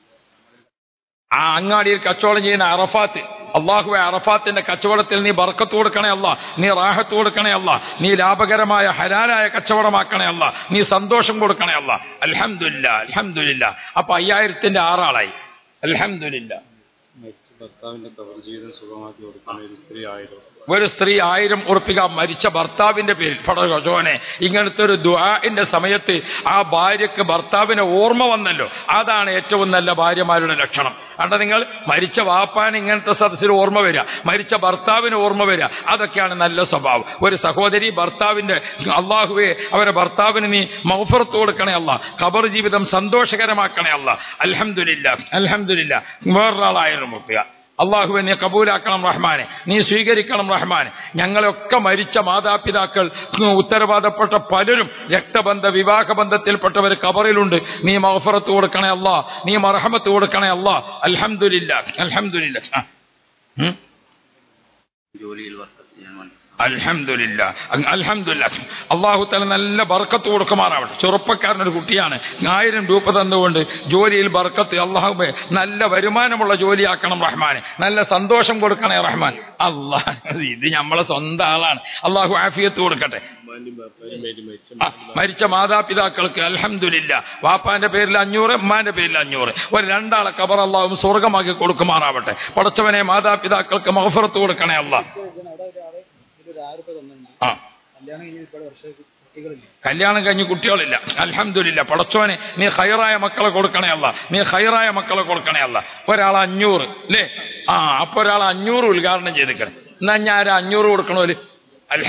ആ അങ്ങാടിയിൽ കച്ചവടം ചെയ്യുന്ന അറഫാത്ത് അള്ളാഹുവെ അറഫാത്തിന്റെ കച്ചവടത്തിൽ നീ ബർക്കത്ത് കൊടുക്കണേ അല്ല നീ റാഹത്ത് കൊടുക്കണേ അല്ല നീ ലാഭകരമായ ഹലാലായ കച്ചവടമാക്കണേ അല്ല നീ സന്തോഷം കൊടുക്കണേ അല്ല അൽഹംദുലില്ല അൽഹംദുലില്ല അപ്പൊ അയ്യായിരത്തിന്റെ ആറാളായി അൽഹംദുലില്ല മരിച്ച ഭർത്താവിന്റെ കബർ ജീവിതം സുഖമാക്കി കൊടുക്കുന്ന ഒരു സ്ത്രീ ആയിരുന്നു ഒരു സ്ത്രീ ആയിരം ഉറപ്പിക മരിച്ച ഭർത്താവിന്റെ പേരിൽ പടകോനെ ഇങ്ങനത്തെ ഒരു ദുആന്റെ സമയത്ത് ആ ഭാര്യക്ക് ഭർത്താവിനെ ഓർമ്മ വന്നല്ലോ അതാണ് ഏറ്റവും നല്ല ഭാര്യമാരുടെ ലക്ഷണം കണ്ട നിങ്ങൾ മരിച്ച വാപ്പാൻ ഇങ്ങനത്തെ സദസ്സിൽ ഓർമ്മ വരിക മരിച്ച ഭർത്താവിന് ഓർമ്മ വരിക അതൊക്കെയാണ് നല്ല സ്വഭാവം ഒരു സഹോദരി ഭർത്താവിന്റെ അള്ളാഹുവെ അവരെ ഭർത്താവിന് നീ മൗഫറത്ത് കൊടുക്കണേ അല്ല ഖബർ ജീവിതം സന്തോഷകരമാക്കണേ അല്ല അൽഹംദുലില്ല അൽഹംദുലില്ല വേറൊരാളായിരം ഉറപ്പിക അള്ളാഹുവെ നീ കബൂലാക്കണം റഹ്മാനെ നീ സ്വീകരിക്കണം റഹ്മാനെ ഞങ്ങളൊക്കെ മരിച്ച മാതാപിതാക്കൾ ഉം, ഉത്തരവാദപ്പെട്ട പലരും രക്തബന്ധ വിവാഹബന്ധത്തിൽപ്പെട്ടവർ കബറിലുണ്ട് നീ മഹഫറത്ത് കൊടുക്കണേ അല്ലാ നീ മറഹമത്ത് കൊടുക്കണേ അല്ലാ അൽഹംദുലില്ല അൽഹംദുലില്ല ആ. ഉം? ജോലിയിൽ വർക്ക് ചെയ്യാൻ വേണ്ടി അൽഹംദുലില്ല അങ് അൽഹംദുലില്ല അള്ളാഹു തല നല്ല ബർക്കത്ത് കൊടുക്കുമാറാവട്ടെ ചെറുപ്പക്കാരനൊരു കുട്ടിയാണ് ആയിരം രൂപ തന്നുകൊണ്ട് ജോലിയിൽ ബർക്കത്ത് അള്ളാഹുബെ നല്ല വരുമാനമുള്ള ജോലിയാക്കണം റഹ്മാനെ നല്ല സന്തോഷം കൊടുക്കണേ റഹ്മാൻ അള്ളാഹ് ഇത് നമ്മളെ സ്വന്തം ആളാണ് അള്ളാഹു ആഫിയത്ത് കൊടുക്കട്ടെ ആ, മരിച്ച മാതാപിതാക്കൾക്ക് അൽഹംദുലില്ല വാപ്പാന്റെ പേരിൽ അഞ്ഞൂറ് ഉമ്മാന്റെ പേരിൽ അഞ്ഞൂറ് ഒരു രണ്ടാളെ കബർ അള്ളാഹും സ്വർഗമാക്കി കൊടുക്കുമാറാവട്ടെ പടച്ചവനെ മാതാപിതാക്കൾക്ക് മഹഫറത്ത് കൊടുക്കണേ അല്ല ആ കല്യാണം കഴിഞ്ഞ് ഒരുപാട് വർഷം കുട്ടികളില്ല കല്യാണം കഴിഞ്ഞ് കുട്ടികളില്ല അൽഹംദുലില്ല പടച്ചോനെ നീ ഹൈറായ മക്കളെ കൊടുക്കണേ അല്ല നീ ഹൈറായ മക്കളെ കൊടുക്കണേ അല്ല ഒരാൾ അഞ്ഞൂറ് അല്ലേ ആ അപ്പൊ ഒരാൾ അഞ്ഞൂറ് ഉദ്ഘാടനം ചെയ്തിക്കണം എന്നാ ഞാൻ ആരാ അഞ്ഞൂറ് കൊടുക്കണോല്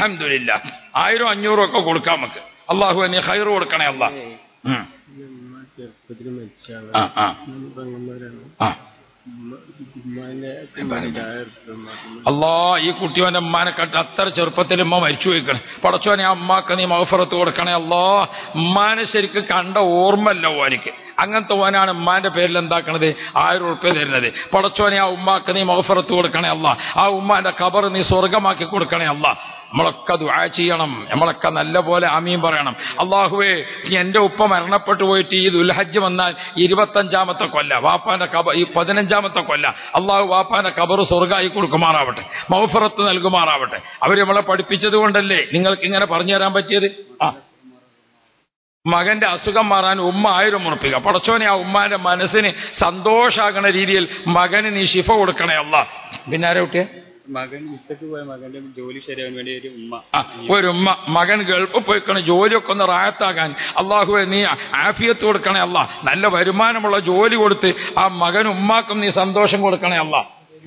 അൽഹംദുലില്ല ആയിരം അഞ്ഞൂറും ഒക്കെ കൊടുക്കാം നമുക്ക് അള്ളാഹു നീ ഹൈറ് കൊടുക്കണേ അല്ല ഉം. ചെറുപ്പത്തിൽ മരിച്ചാണ് ആ ആ പെങ്ങന്മാരാണ് ആ ഉമ്മാന്റെ അല്ലാ ഈ കുട്ടിയോന്റെ ഉമ്മാനെ കണ്ട് അത്ര ചെറുപ്പത്തിൽ ഉമ്മ മരിച്ചു പോയിക്കണേ പടച്ചോനെ ആ ഉമ്മാക്ക് നീ മഹഫറത്ത് കൊടുക്കണേ അല്ലാ ഉമ്മാനെ ശരിക്കും കണ്ട ഓർമ്മല്ല ഓനിക്ക് അങ്ങനത്തെ ഓനാണ് ഉമ്മാന്റെ പേരിൽ എന്താക്കണത് ആയിരം ഉറുപ്പ്യ തരുന്നത് പടച്ചോനെ ആ ഉമ്മാക്ക് നീ മഹഫറത്ത് കൊടുക്കണേ അല്ല ആ ഉമ്മാന്റെ ഖബർ നീ സ്വർഗമാക്കി കൊടുക്കണേ അല്ല നമ്മളൊക്കെ ദുആ ചെയ്യണം നമ്മളൊക്കെ നല്ല പോലെ ആമീൻ പറയണം അള്ളാഹുവേ എന്റെ ഉപ്പ മരണപ്പെട്ടു പോയിട്ട് ഈ ദുൽഹജ്ജ് വന്നാൽ ഇരുപത്തഞ്ചാമത്തെ കൊല്ല വാപ്പാന്റെ കബ ഈ പതിനഞ്ചാമത്തെ കൊല്ല അള്ളാഹു വാപ്പാന്റെ കബർ സ്വർഗമായി കൊടുക്കുമാറാവട്ടെ മൗഫറത്ത് നൽകുമാറാവട്ടെ അവർ നമ്മളെ പഠിപ്പിച്ചത് കൊണ്ടല്ലേ നിങ്ങൾക്ക് ഇങ്ങനെ പറഞ്ഞു തരാൻ പറ്റിയത് ആ മകന്റെ അസുഖം മാറാൻ ഉമ്മ ആയിരം ഉറപ്പിക്കുക പടച്ചോനെ ആ ഉമ്മാന്റെ മനസ്സിന് സന്തോഷാകണ രീതിയിൽ മകന് നീ ശിഫ കൊടുക്കണേ അല്ല പിന്നെ ആരെ കുട്ടിയെ മകൻ വിസക്ക് പോയ മകന്റെ ജോലി ശരിയാവാൻ വേണ്ടി ഒരു ഉമ്മ ആ, ഒരു ഉമ്മ മകൻ ഗൾഫ് പോയിക്കണ ജോലിയൊക്കെ ഒന്ന് റായത്താകാൻ അള്ളാഹുവെ നീ ആഫിയത്ത് കൊടുക്കണേ അല്ല നല്ല വരുമാനമുള്ള ജോലി കൊടുത്ത് ആ മകൻ ഉമ്മാക്കും നീ സന്തോഷം കൊടുക്കണേ അല്ല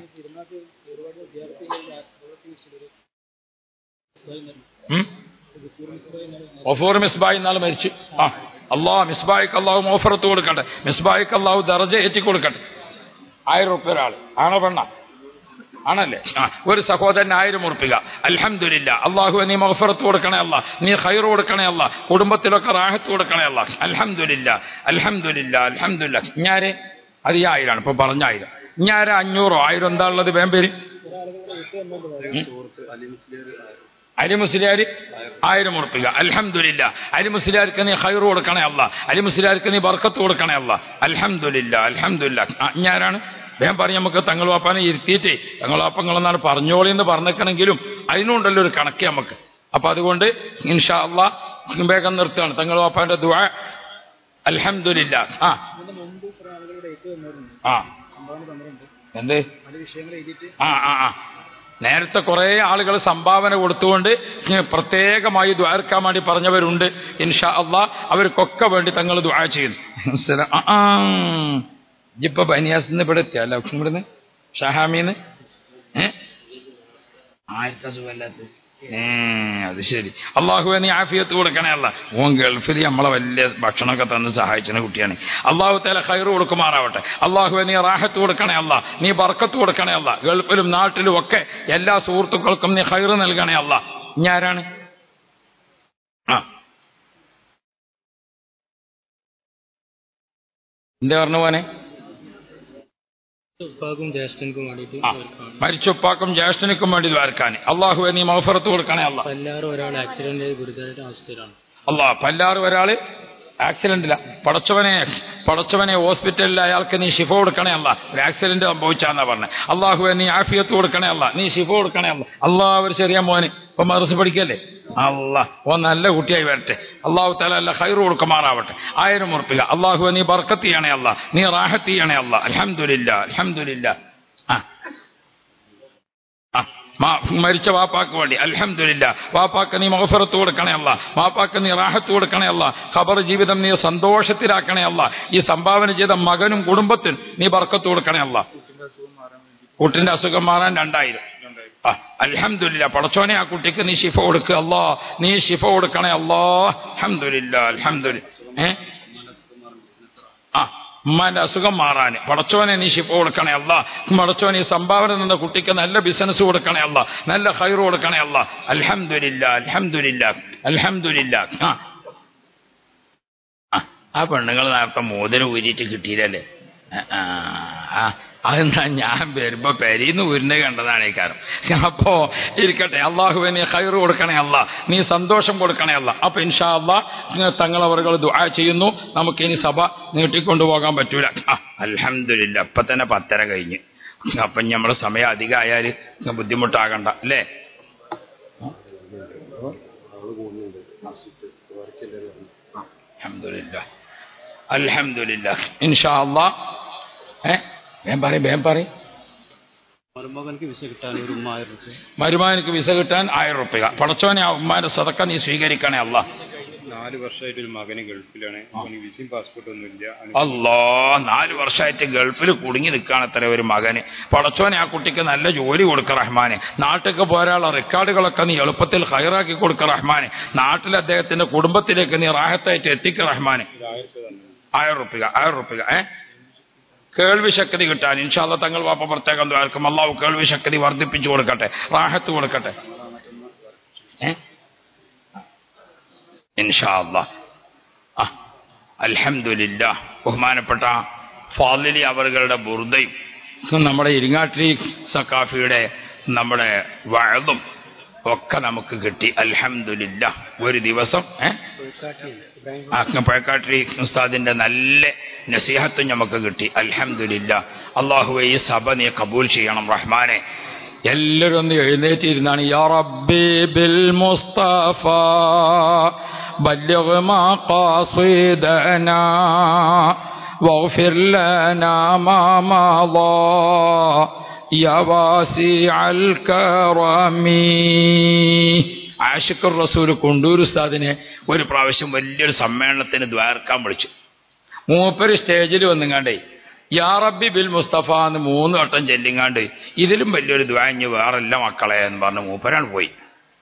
ഉം? ഒഫൂർ മിസ്ബായി എന്നാൽ മരിച്ചു ആ അള്ളാഹ് മിസ്ബായിക്ക് അള്ളാഹു മോഫറത്ത് കൊടുക്കട്ടെ മിസ്ബായിക്ക് അള്ളാഹു ദർജ ഏറ്റി കൊടുക്കട്ടെ ആയിരം ഉറുപ്പ്യ ഒരാൾ ആണോ പെണ്ണ ആണല്ലേ ആ ഒരു സഹോദരൻ ആയിരം ഉറപ്പിക അൽഹംദുലില്ല അള്ളാഹു നീ മഹഫറത്ത് കൊടുക്കണേ അല്ല നീ ഹൈർ കൊടുക്കണേ അല്ല കുടുംബത്തിലൊക്കെ റാഹത്ത് കൊടുക്കണേ അല്ല അൽഹംദുലില്ല അൽഹംദുലില്ല അൽഹംദുലില്ല ഞാരെ അത് ഈ ആയിരമാണ് ഇപ്പൊ പറഞ്ഞ ആയിരം ഞാരെ അഞ്ഞൂറോ ആയിരം എന്താ ഉള്ളത് വേമ്പേര് സുഹൃത്ത് അലി മുസ്ലിം അലി മുസ്ലിയാർ ആയിരം ഉറപ്പിക അൽഹംദുലില്ല അലി മുസ്ലിയാർക്ക് നീ ഹൈർ കൊടുക്കണേ അല്ല അലി മുസ്ലിയാർക്ക് നീ ബർക്കത്ത് കൊടുക്കണേ അല്ല അൽഹംദുലില്ല അൽഹംദുലില്ല ആ, ഞാനാണ് വേഗം പറഞ്ഞ് നമുക്ക് തങ്ങൾ വാപ്പാനെ ഇരുത്തിയിട്ട് തങ്ങൾ വാപ്പങ്ങളെന്നാണ് പറഞ്ഞോളി എന്ന് പറഞ്ഞേക്കണമെങ്കിലും അതിനുണ്ടല്ലോ ഒരു കണക്ക് നമുക്ക് അപ്പൊ അതുകൊണ്ട് ഇൻഷാ അള്ളാ വേഗം നിർത്തുകയാണ് തങ്ങൾ വാപ്പാന്റെ ദുആ അൽഹംദുലില്ല ആ ആ എന്ത് ആ ആ ആ നേരത്തെ കുറെ ആളുകൾ സംഭാവന കൊടുത്തുകൊണ്ട് പ്രത്യേകമായി ദ്വാരക്കാൻ വേണ്ടി പറഞ്ഞവരുണ്ട് ഇൻഷാ അള്ളാ അവർക്കൊക്കെ വേണ്ടി തങ്ങൾ ദ്വാര ചെയ്യുന്നു സലാം. ആ, ആ. ഇജിപ്പോ ബനിയാസ് ഇവിടെ എത്തിയ ലക്ഷ്മി ഇവിടുന്ന് ഷഹാമിന്ന് ഏ ആർക്കാ സുഖമല്ലാത്ത ഏ അത് ശരി അള്ളാഹുവെ നീ ആഫിയത്ത് കൊടുക്കണേ അല്ല ഓൻ ഗൾഫിൽ നമ്മളെ വലിയ ഭക്ഷണമൊക്കെ തന്ന് സഹായിച്ച കുട്ടിയാണ് അള്ളാഹു തല ഖൈറ് കൊടുക്കുമാറാവട്ടെ അള്ളാഹുവെ നീ റാഹത്ത് കൊടുക്കണേ അല്ല നീ ബർക്കത്ത് കൊടുക്കണേ അല്ല ഗൾഫിലും നാട്ടിലും ഒക്കെ എല്ലാ സുഹൃത്തുക്കൾക്കും നീ ഖൈറ് നൽകണേ അല്ല ഇനി ആരാണ് ആ എന്താ പറഞ്ഞു പോനെ ഉപ്പാക്കും ജ്യേഷ്ഠനും വേണ്ടിയിട്ട് ആ മരിച്ചുപ്പാക്കും ജ്യേഷ്ഠനിക്കും വേണ്ടി ദ്വാരക്കാൻ അള്ളാഹുവെ നീ മൗഫറത്ത് കൊടുക്കണേ അല്ല എല്ലാവരും ഒരാൾ ആക്സിഡന്റ് ആയി ഗുരുതരായിട്ട് അവസ്ഥയിലാണ് അല്ലാ പല്ലാറ് ഒരാള് ആക്സിഡന്റില്ല പടച്ചവനെ പടച്ചവനെ ഹോസ്പിറ്റലിൽ അയാൾക്ക് നീ ശിഫ കൊടുക്കണേ അല്ല ഒരു ആക്സിഡന്റ് സംഭവിച്ചാന്നാ പറഞ്ഞത് അള്ളാഹുവെ നീ ആഫിയത്ത് കൊടുക്കണേ അല്ല നീ ശിഫ കൊടുക്കണേ അല്ല അള്ളാ ഒരു ചെറിയ മോന് ഇപ്പൊ മറസ് പഠിക്കല്ലേ അല്ലാ ഓ നല്ല കുട്ടിയായി വരട്ടെ അള്ളാഹു താല അല്ല ഹൈറ് കൊടുക്കുമാറാവട്ടെ ആയിരം ഉറപ്പില്ല അള്ളാഹുവെ നീ ബർക്കത്ത് ചെയ്യണേ അല്ല നീ റാഹത്ത് ചെയ്യണേ അല്ല അൽഹംദുലില്ല അൽഹംദുലില്ല ആ ആ, മാ- മരിച്ച വാപ്പാക്ക് വേണ്ടി അൽഹംദുലില്ല വാപ്പാക്ക് നീ മഹഫറത്ത് കൊടുക്കണേ അല്ല വാപ്പാക്ക് നീ റാഹത്ത് കൊടുക്കണേ അല്ല ഖബർ ജീവിതം നീ സന്തോഷത്തിലാക്കണേ അല്ല ഈ സംഭാവന ചെയ്ത മകനും കുടുംബത്തിനും നീ ബർക്കത്ത് കൊടുക്കണേ അല്ല കുട്ടിന്റെ അസുഖം മാറാൻ രണ്ടായിരം ആ അൽഹംദുലില്ല പടച്ചോനെ ആ കുട്ടിക്ക് നീ ശിഫ കൊടുക്കുക അല്ലാ നീ ശിഫ കൊടുക്കണേ അല്ലാ അൽഹംദുലില്ല അൽഹംദുലില്ല ഏ ആ ഉമ്മാന്റെ അസുഖം മാറാൻ പടച്ചോനെ നീ ശിഫ കൊടുക്കണേ അല്ല പടച്ചോനെ ഈ സംഭാവന നിന്ന കുട്ടിക്ക് നല്ല ബിസിനസ് കൊടുക്കണേ അല്ല നല്ല ഹൈർ കൊടുക്കണേ അല്ല അൽഹംദുലില്ല അൽഹംദുലില്ല അൽഹംദുലില്ല ആ ആ, ആ പെണ്ണുങ്ങൾ നേരത്തെ മോതിരം ഊരിയിട്ട് കിട്ടിയില്ലല്ലേ ആ, ആ, ആ അതെന്താ ഞാൻ വരുമ്പോ പെരീന്ന് ഉരുന്ന് കണ്ടതാണ് ഈ കാര്യം അപ്പോ ഇരിക്കട്ടെ അള്ളാഹുവെ നീ ഹൈറ് കൊടുക്കണേ അല്ല നീ സന്തോഷം കൊടുക്കണേ അല്ല അപ്പൊ ഇൻഷാ അല്ലാ തങ്ങളവറുകൾ ദുആ ചെയ്യുന്നു നമുക്ക് ഇനി സഭ നീട്ടിക്കൊണ്ടുപോകാൻ പറ്റൂല ആ അൽഹംദുലില്ല ഇപ്പൊ തന്നെ പത്തര കഴിഞ്ഞ് അപ്പൊ നമ്മളെ സമയം അധികമായാല് ബുദ്ധിമുട്ടാകണ്ട അല്ലേ അൽഹംദുലില്ല അൽഹംദുലില്ല ഇൻഷാ അല്ലാ ഏ വേം പറയും വേം പറയും മരുമകൾക്ക് വിസ കിട്ടാൻ ഒരു ഉമ്മ ആയിരം റുപ്യ മരുമാനിക്ക് വിസ കിട്ടാൻ ആയിരം റുപ്യ പടച്ചോനെ ആ ഉമ്മാന്റെ സതക്ക നീ സ്വീകരിക്കണേ അല്ല നാല് വർഷമായിട്ട് ഒരു മകന് ഗൾഫിലാണ് അവന് വിസയും പാസ്പോർട്ടും ഒന്നുമില്ല അവന് അല്ലോ നാല് വർഷമായിട്ട് ഗൾഫിൽ കുടുങ്ങി നിൽക്കുകയാണ് അത്ര ഒരു മകന് പടച്ചോനെ ആ കുട്ടിക്ക് നല്ല ജോലി കൊടുക്ക റഹ്മാനെ നാട്ടിലേക്ക് പോരാനുള്ള റെക്കോർഡുകളൊക്കെ നീ എളുപ്പത്തിൽ ഹൈറാക്കി കൊടുക്ക റഹ്മാനെ നാട്ടിൽ അദ്ദേഹത്തിന്റെ കുടുംബത്തിലേക്ക് നീ റാഹത്തായിട്ട് എത്തിക്ക റഹ്മാനെ ഒരു ആയിരം റുപ്യ തന്നെ ആയിരം റുപ്യ ആയിരം റുപ്യ ഏ കേൾവി ശക്തി കിട്ടാൻ ഇൻഷാല്ല തങ്ങൾ വാപ്പ പ്രത്യേകം ദ്വാരക്കും അള്ളാഹു കേൾവി ശക്തി വർദ്ധിപ്പിച്ചു കൊടുക്കട്ടെ റാഹത്ത് കൊടുക്കട്ടെ ഏ ഇൻഷാ അല്ലാ ആ അൽഹംദുലില്ല ബഹുമാനപ്പെട്ട ഫാലിലി അവറുകളുടെ ബുർദയും നമ്മുടെ ഇരിങ്ങാട്ടി സക്കാഫിയുടെ നമ്മുടെ വഴതും ഒക്കെ നമുക്ക് കിട്ടി അൽഹംദുലില്ല ഒരു ദിവസം ഏ അങ്ങ് പഴക്കാട്ടി ഉസ്താദിന്റെ നല്ല നസീഹത്തും നമുക്ക് കിട്ടി അൽഹംദുലില്ല അള്ളാഹുവെ ഈ സഭ നീ കബൂൽ ചെയ്യണം റഹ്മാനെ എല്ലാവരും ഒന്ന് എഴുന്നേറ്റിരുന്നാണ് യാ റബ്ബി ബിൽ മുസ്തഫ بلغ مقاصدنا واغفر لنا ما مضى يا واسع الكرم ആഷിഖുർ റസൂൽ കൊണ്ടൂർ ഉസ്താദിനെ ഒരു പ്രാവശ്യം വലിയൊരു സമ്മേളനത്തിന് ദ്വാരക്കാൻ വിളിച്ചു മൂപ്പര് സ്റ്റേജിൽ വന്നുങ്ങാണ്ടേ യാ റബ്ബി ബിൽ മുസ്തഫ എന്ന് മൂന്ന് വട്ടം ചെല്ലിങ്ങാണ്ട് ഇതിലും വലിയൊരു ദ്വാഞ്ഞ് വേറല്ല മക്കളെ എന്ന് പറഞ്ഞ് മൂപ്പരാണ് പോയി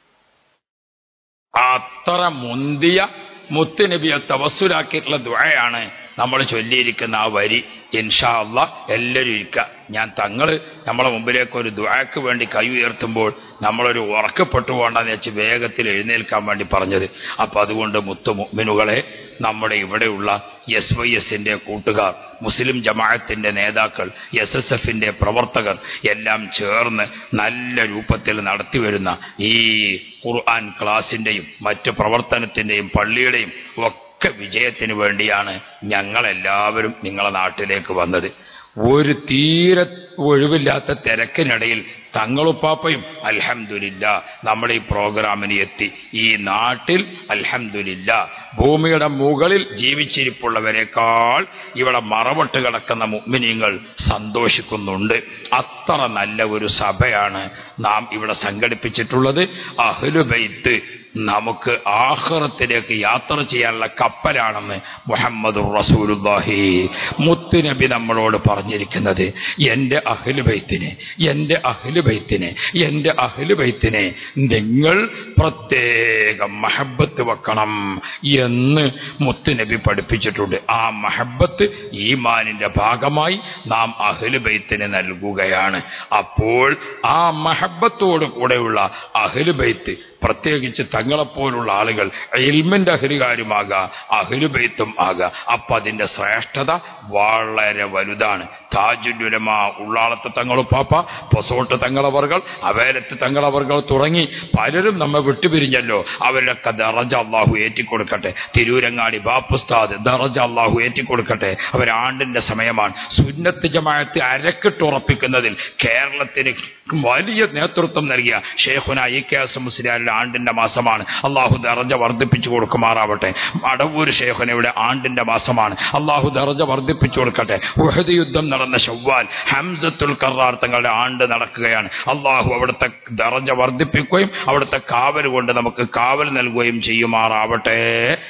അത്ര മുന്തിയ മുത്തുനബിയെ തവസ്സുലാക്കിയിട്ടുള്ള ദ്വയാണ് നമ്മൾ ചൊല്ലിയിരിക്കുന്ന ആ വരി ഇൻഷാ അല്ല എല്ലാവരും ഇരിക്കുക ഞാൻ തങ്ങൾ നമ്മളെ മുമ്പിലേക്ക് ഒരു ദ്വാക്ക് വേണ്ടി കൈ ഉയർത്തുമ്പോൾ നമ്മളൊരു ഉറക്കപ്പെട്ടു പോകണ്ടെന്ന് വെച്ച് വേഗത്തിൽ എഴുന്നേൽക്കാൻ വേണ്ടി പറഞ്ഞത് അപ്പം അതുകൊണ്ട് മുത്തു മുഅ്മിനുകളെ നമ്മുടെ ഇവിടെയുള്ള എസ് വൈ എസിന്റെ കൂട്ടുകാർ മുസ്ലിം ജമാഅത്തിന്റെ നേതാക്കൾ എസ് എസ് എഫിന്റെ പ്രവർത്തകർ എല്ലാം ചേർന്ന് നല്ല രൂപത്തിൽ നടത്തിവരുന്ന ഈ ഖുർആൻ ക്ലാസിന്റെയും മറ്റ് പ്രവർത്തനത്തിന്റെയും പള്ളിയുടെയും ഒക്കെ വിജയത്തിന് വേണ്ടിയാണ് ഞങ്ങളെല്ലാവരും നിങ്ങളെ നാട്ടിലേക്ക് വന്നത് ഒരു തീരെ ഒഴിവില്ലാത്ത തിരക്കിനിടയിൽ തങ്ങളുപ്പാപ്പയും അൽഹംദുലില്ല നമ്മുടെ ഈ പ്രോഗ്രാമിന് എത്തി ഈ നാട്ടിൽ അൽഹംദുലില്ല ഭൂമിയുടെ മുകളിൽ ജീവിച്ചിരിപ്പുള്ളവരെക്കാൾ ഇവിടെ മറവട്ട് കിടക്കുന്ന മുഗ്മിനീങ്ങൾ സന്തോഷിക്കുന്നുണ്ട് അത്ര നല്ല ഒരു സഭയാണ് നാം ഇവിടെ സംഘടിപ്പിച്ചിട്ടുള്ളത് അഹ്ലുബൈത്ത് നമുക്ക് ആഹ്റത്തിലേക്ക് യാത്ര ചെയ്യാനുള്ള കപ്പലാണെന്ന് മുഹമ്മദ് റസൂലുല്ലാഹി മുത്തുനബി നമ്മളോട് പറഞ്ഞിരിക്കുന്നത് എൻ്റെ അഹ്ലുബൈത്തിനെ എൻ്റെ അഹ്ലുബൈത്തിനെ എൻ്റെ അഹ്ലുബൈത്തിനെ നിങ്ങൾ പ്രത്യേകം മഹബത്ത് വെക്കണം എന്ന് മുത്തുനബി പഠിപ്പിച്ചിട്ടുണ്ട് ആ മഹബത്ത് ഈമാനിന്റെ ഭാഗമായി നാം അഹ്ലുബൈത്തിന് നൽകുകയാണ് അപ്പോൾ ആ മഹബത്തോടു കൂടെയുള്ള അഹ്ലുബൈത്ത് പ്രത്യേകിച്ച് തങ്ങളെപ്പോലുള്ള ആളുകൾ ഇൽമിന്റെ അഹരികാരുമാകുക അഹ്ലുബൈത്തും ആകുക അപ്പൊ അതിന്റെ ശ്രേഷ്ഠത വളരെ വലുതാണ് താജുലുലമ ഉള്ളാളത്ത് തങ്ങളുപ്പാപ്പ പൊസോട്ട് തങ്ങളവർകൾ അവേലത്ത് തങ്ങളവർകൾ തുടങ്ങി പലരും നമ്മെ വിട്ടുപിരിഞ്ഞല്ലോ അവരുടെയൊക്കെ ദറജ അള്ളാഹു ഏറ്റിക്കൊടുക്കട്ടെ തിരൂരങ്ങാടി ബാപ്പുസ്താദ് ദറജ അള്ളാഹു ഏറ്റിക്കൊടുക്കട്ടെ അവരാണ്ടിന്റെ സമയമാണ് സുന്നത്ത് ജമാഅത്ത് അരക്കിട്ടുറപ്പിക്കുന്നതിൽ കേരളത്തിന് വലിയ നേതൃത്വം നൽകിയ ഷേഖുന ഇ കെ എസ് മുസ്ലിയാരുടെ ആണ്ടിന്റെ മാസമാണ് അള്ളാഹു ദറജ വർദ്ധിപ്പിച്ചു കൊടുക്കുമാറാവട്ടെ അടവൂർ ഷേഖുനയുടെ ആണ്ടിന്റെ മാസമാണ് അള്ളാഹു ദറജ വർദ്ധിപ്പിച്ചു കൊടുക്കട്ടെ ഉഹദ് യുദ്ധം നടന്ന ഷവ്വാൽ ഹംസത്തുൽ കറാർ തങ്ങളുടെ ആണ്ട് നടക്കുകയാണ് അള്ളാഹു അവിടുത്തെ ദറജ വർദ്ധിപ്പിക്കുകയും അവിടുത്തെ കാവൽ കൊണ്ട് നമുക്ക് കാവൽ നൽകുകയും ചെയ്യുമാറാവട്ടെ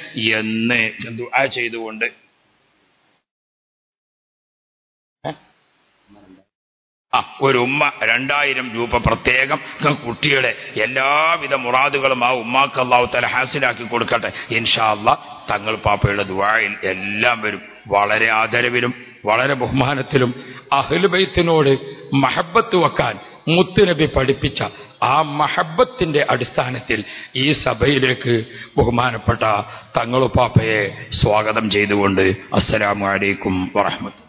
എന്ന് ദുആ ചെയ്തുകൊണ്ട് ആ ഒരു ഉമ്മ രണ്ടായിരം രൂപ പ്രത്യേകം കുട്ടിയുടെ എല്ലാവിധ മുറാദുകളും ആ ഉമ്മാക്ക് അള്ളാഹു തല ഹാസിലാക്കി കൊടുക്കട്ടെ ഇൻഷാ അല്ലാ തങ്ങൾ പാപ്പയുടെ ദുവായിൽ എല്ലാം വരും വളരെ ആദരവിലും വളരെ ബഹുമാനത്തിലും അഹ്ലുബൈത്തിനോട് മഹബത്ത് വെക്കാൻ മുത്തുനബി പഠിപ്പിച്ച ആ മഹബത്തിന്റെ അടിസ്ഥാനത്തിൽ ഈ സഭയിലേക്ക് ബഹുമാനപ്പെട്ട തങ്ങളുപ്പാപ്പയെ സ്വാഗതം ചെയ്തുകൊണ്ട് അസ്സലാമു അലൈക്കും വറഹ്മത്ത്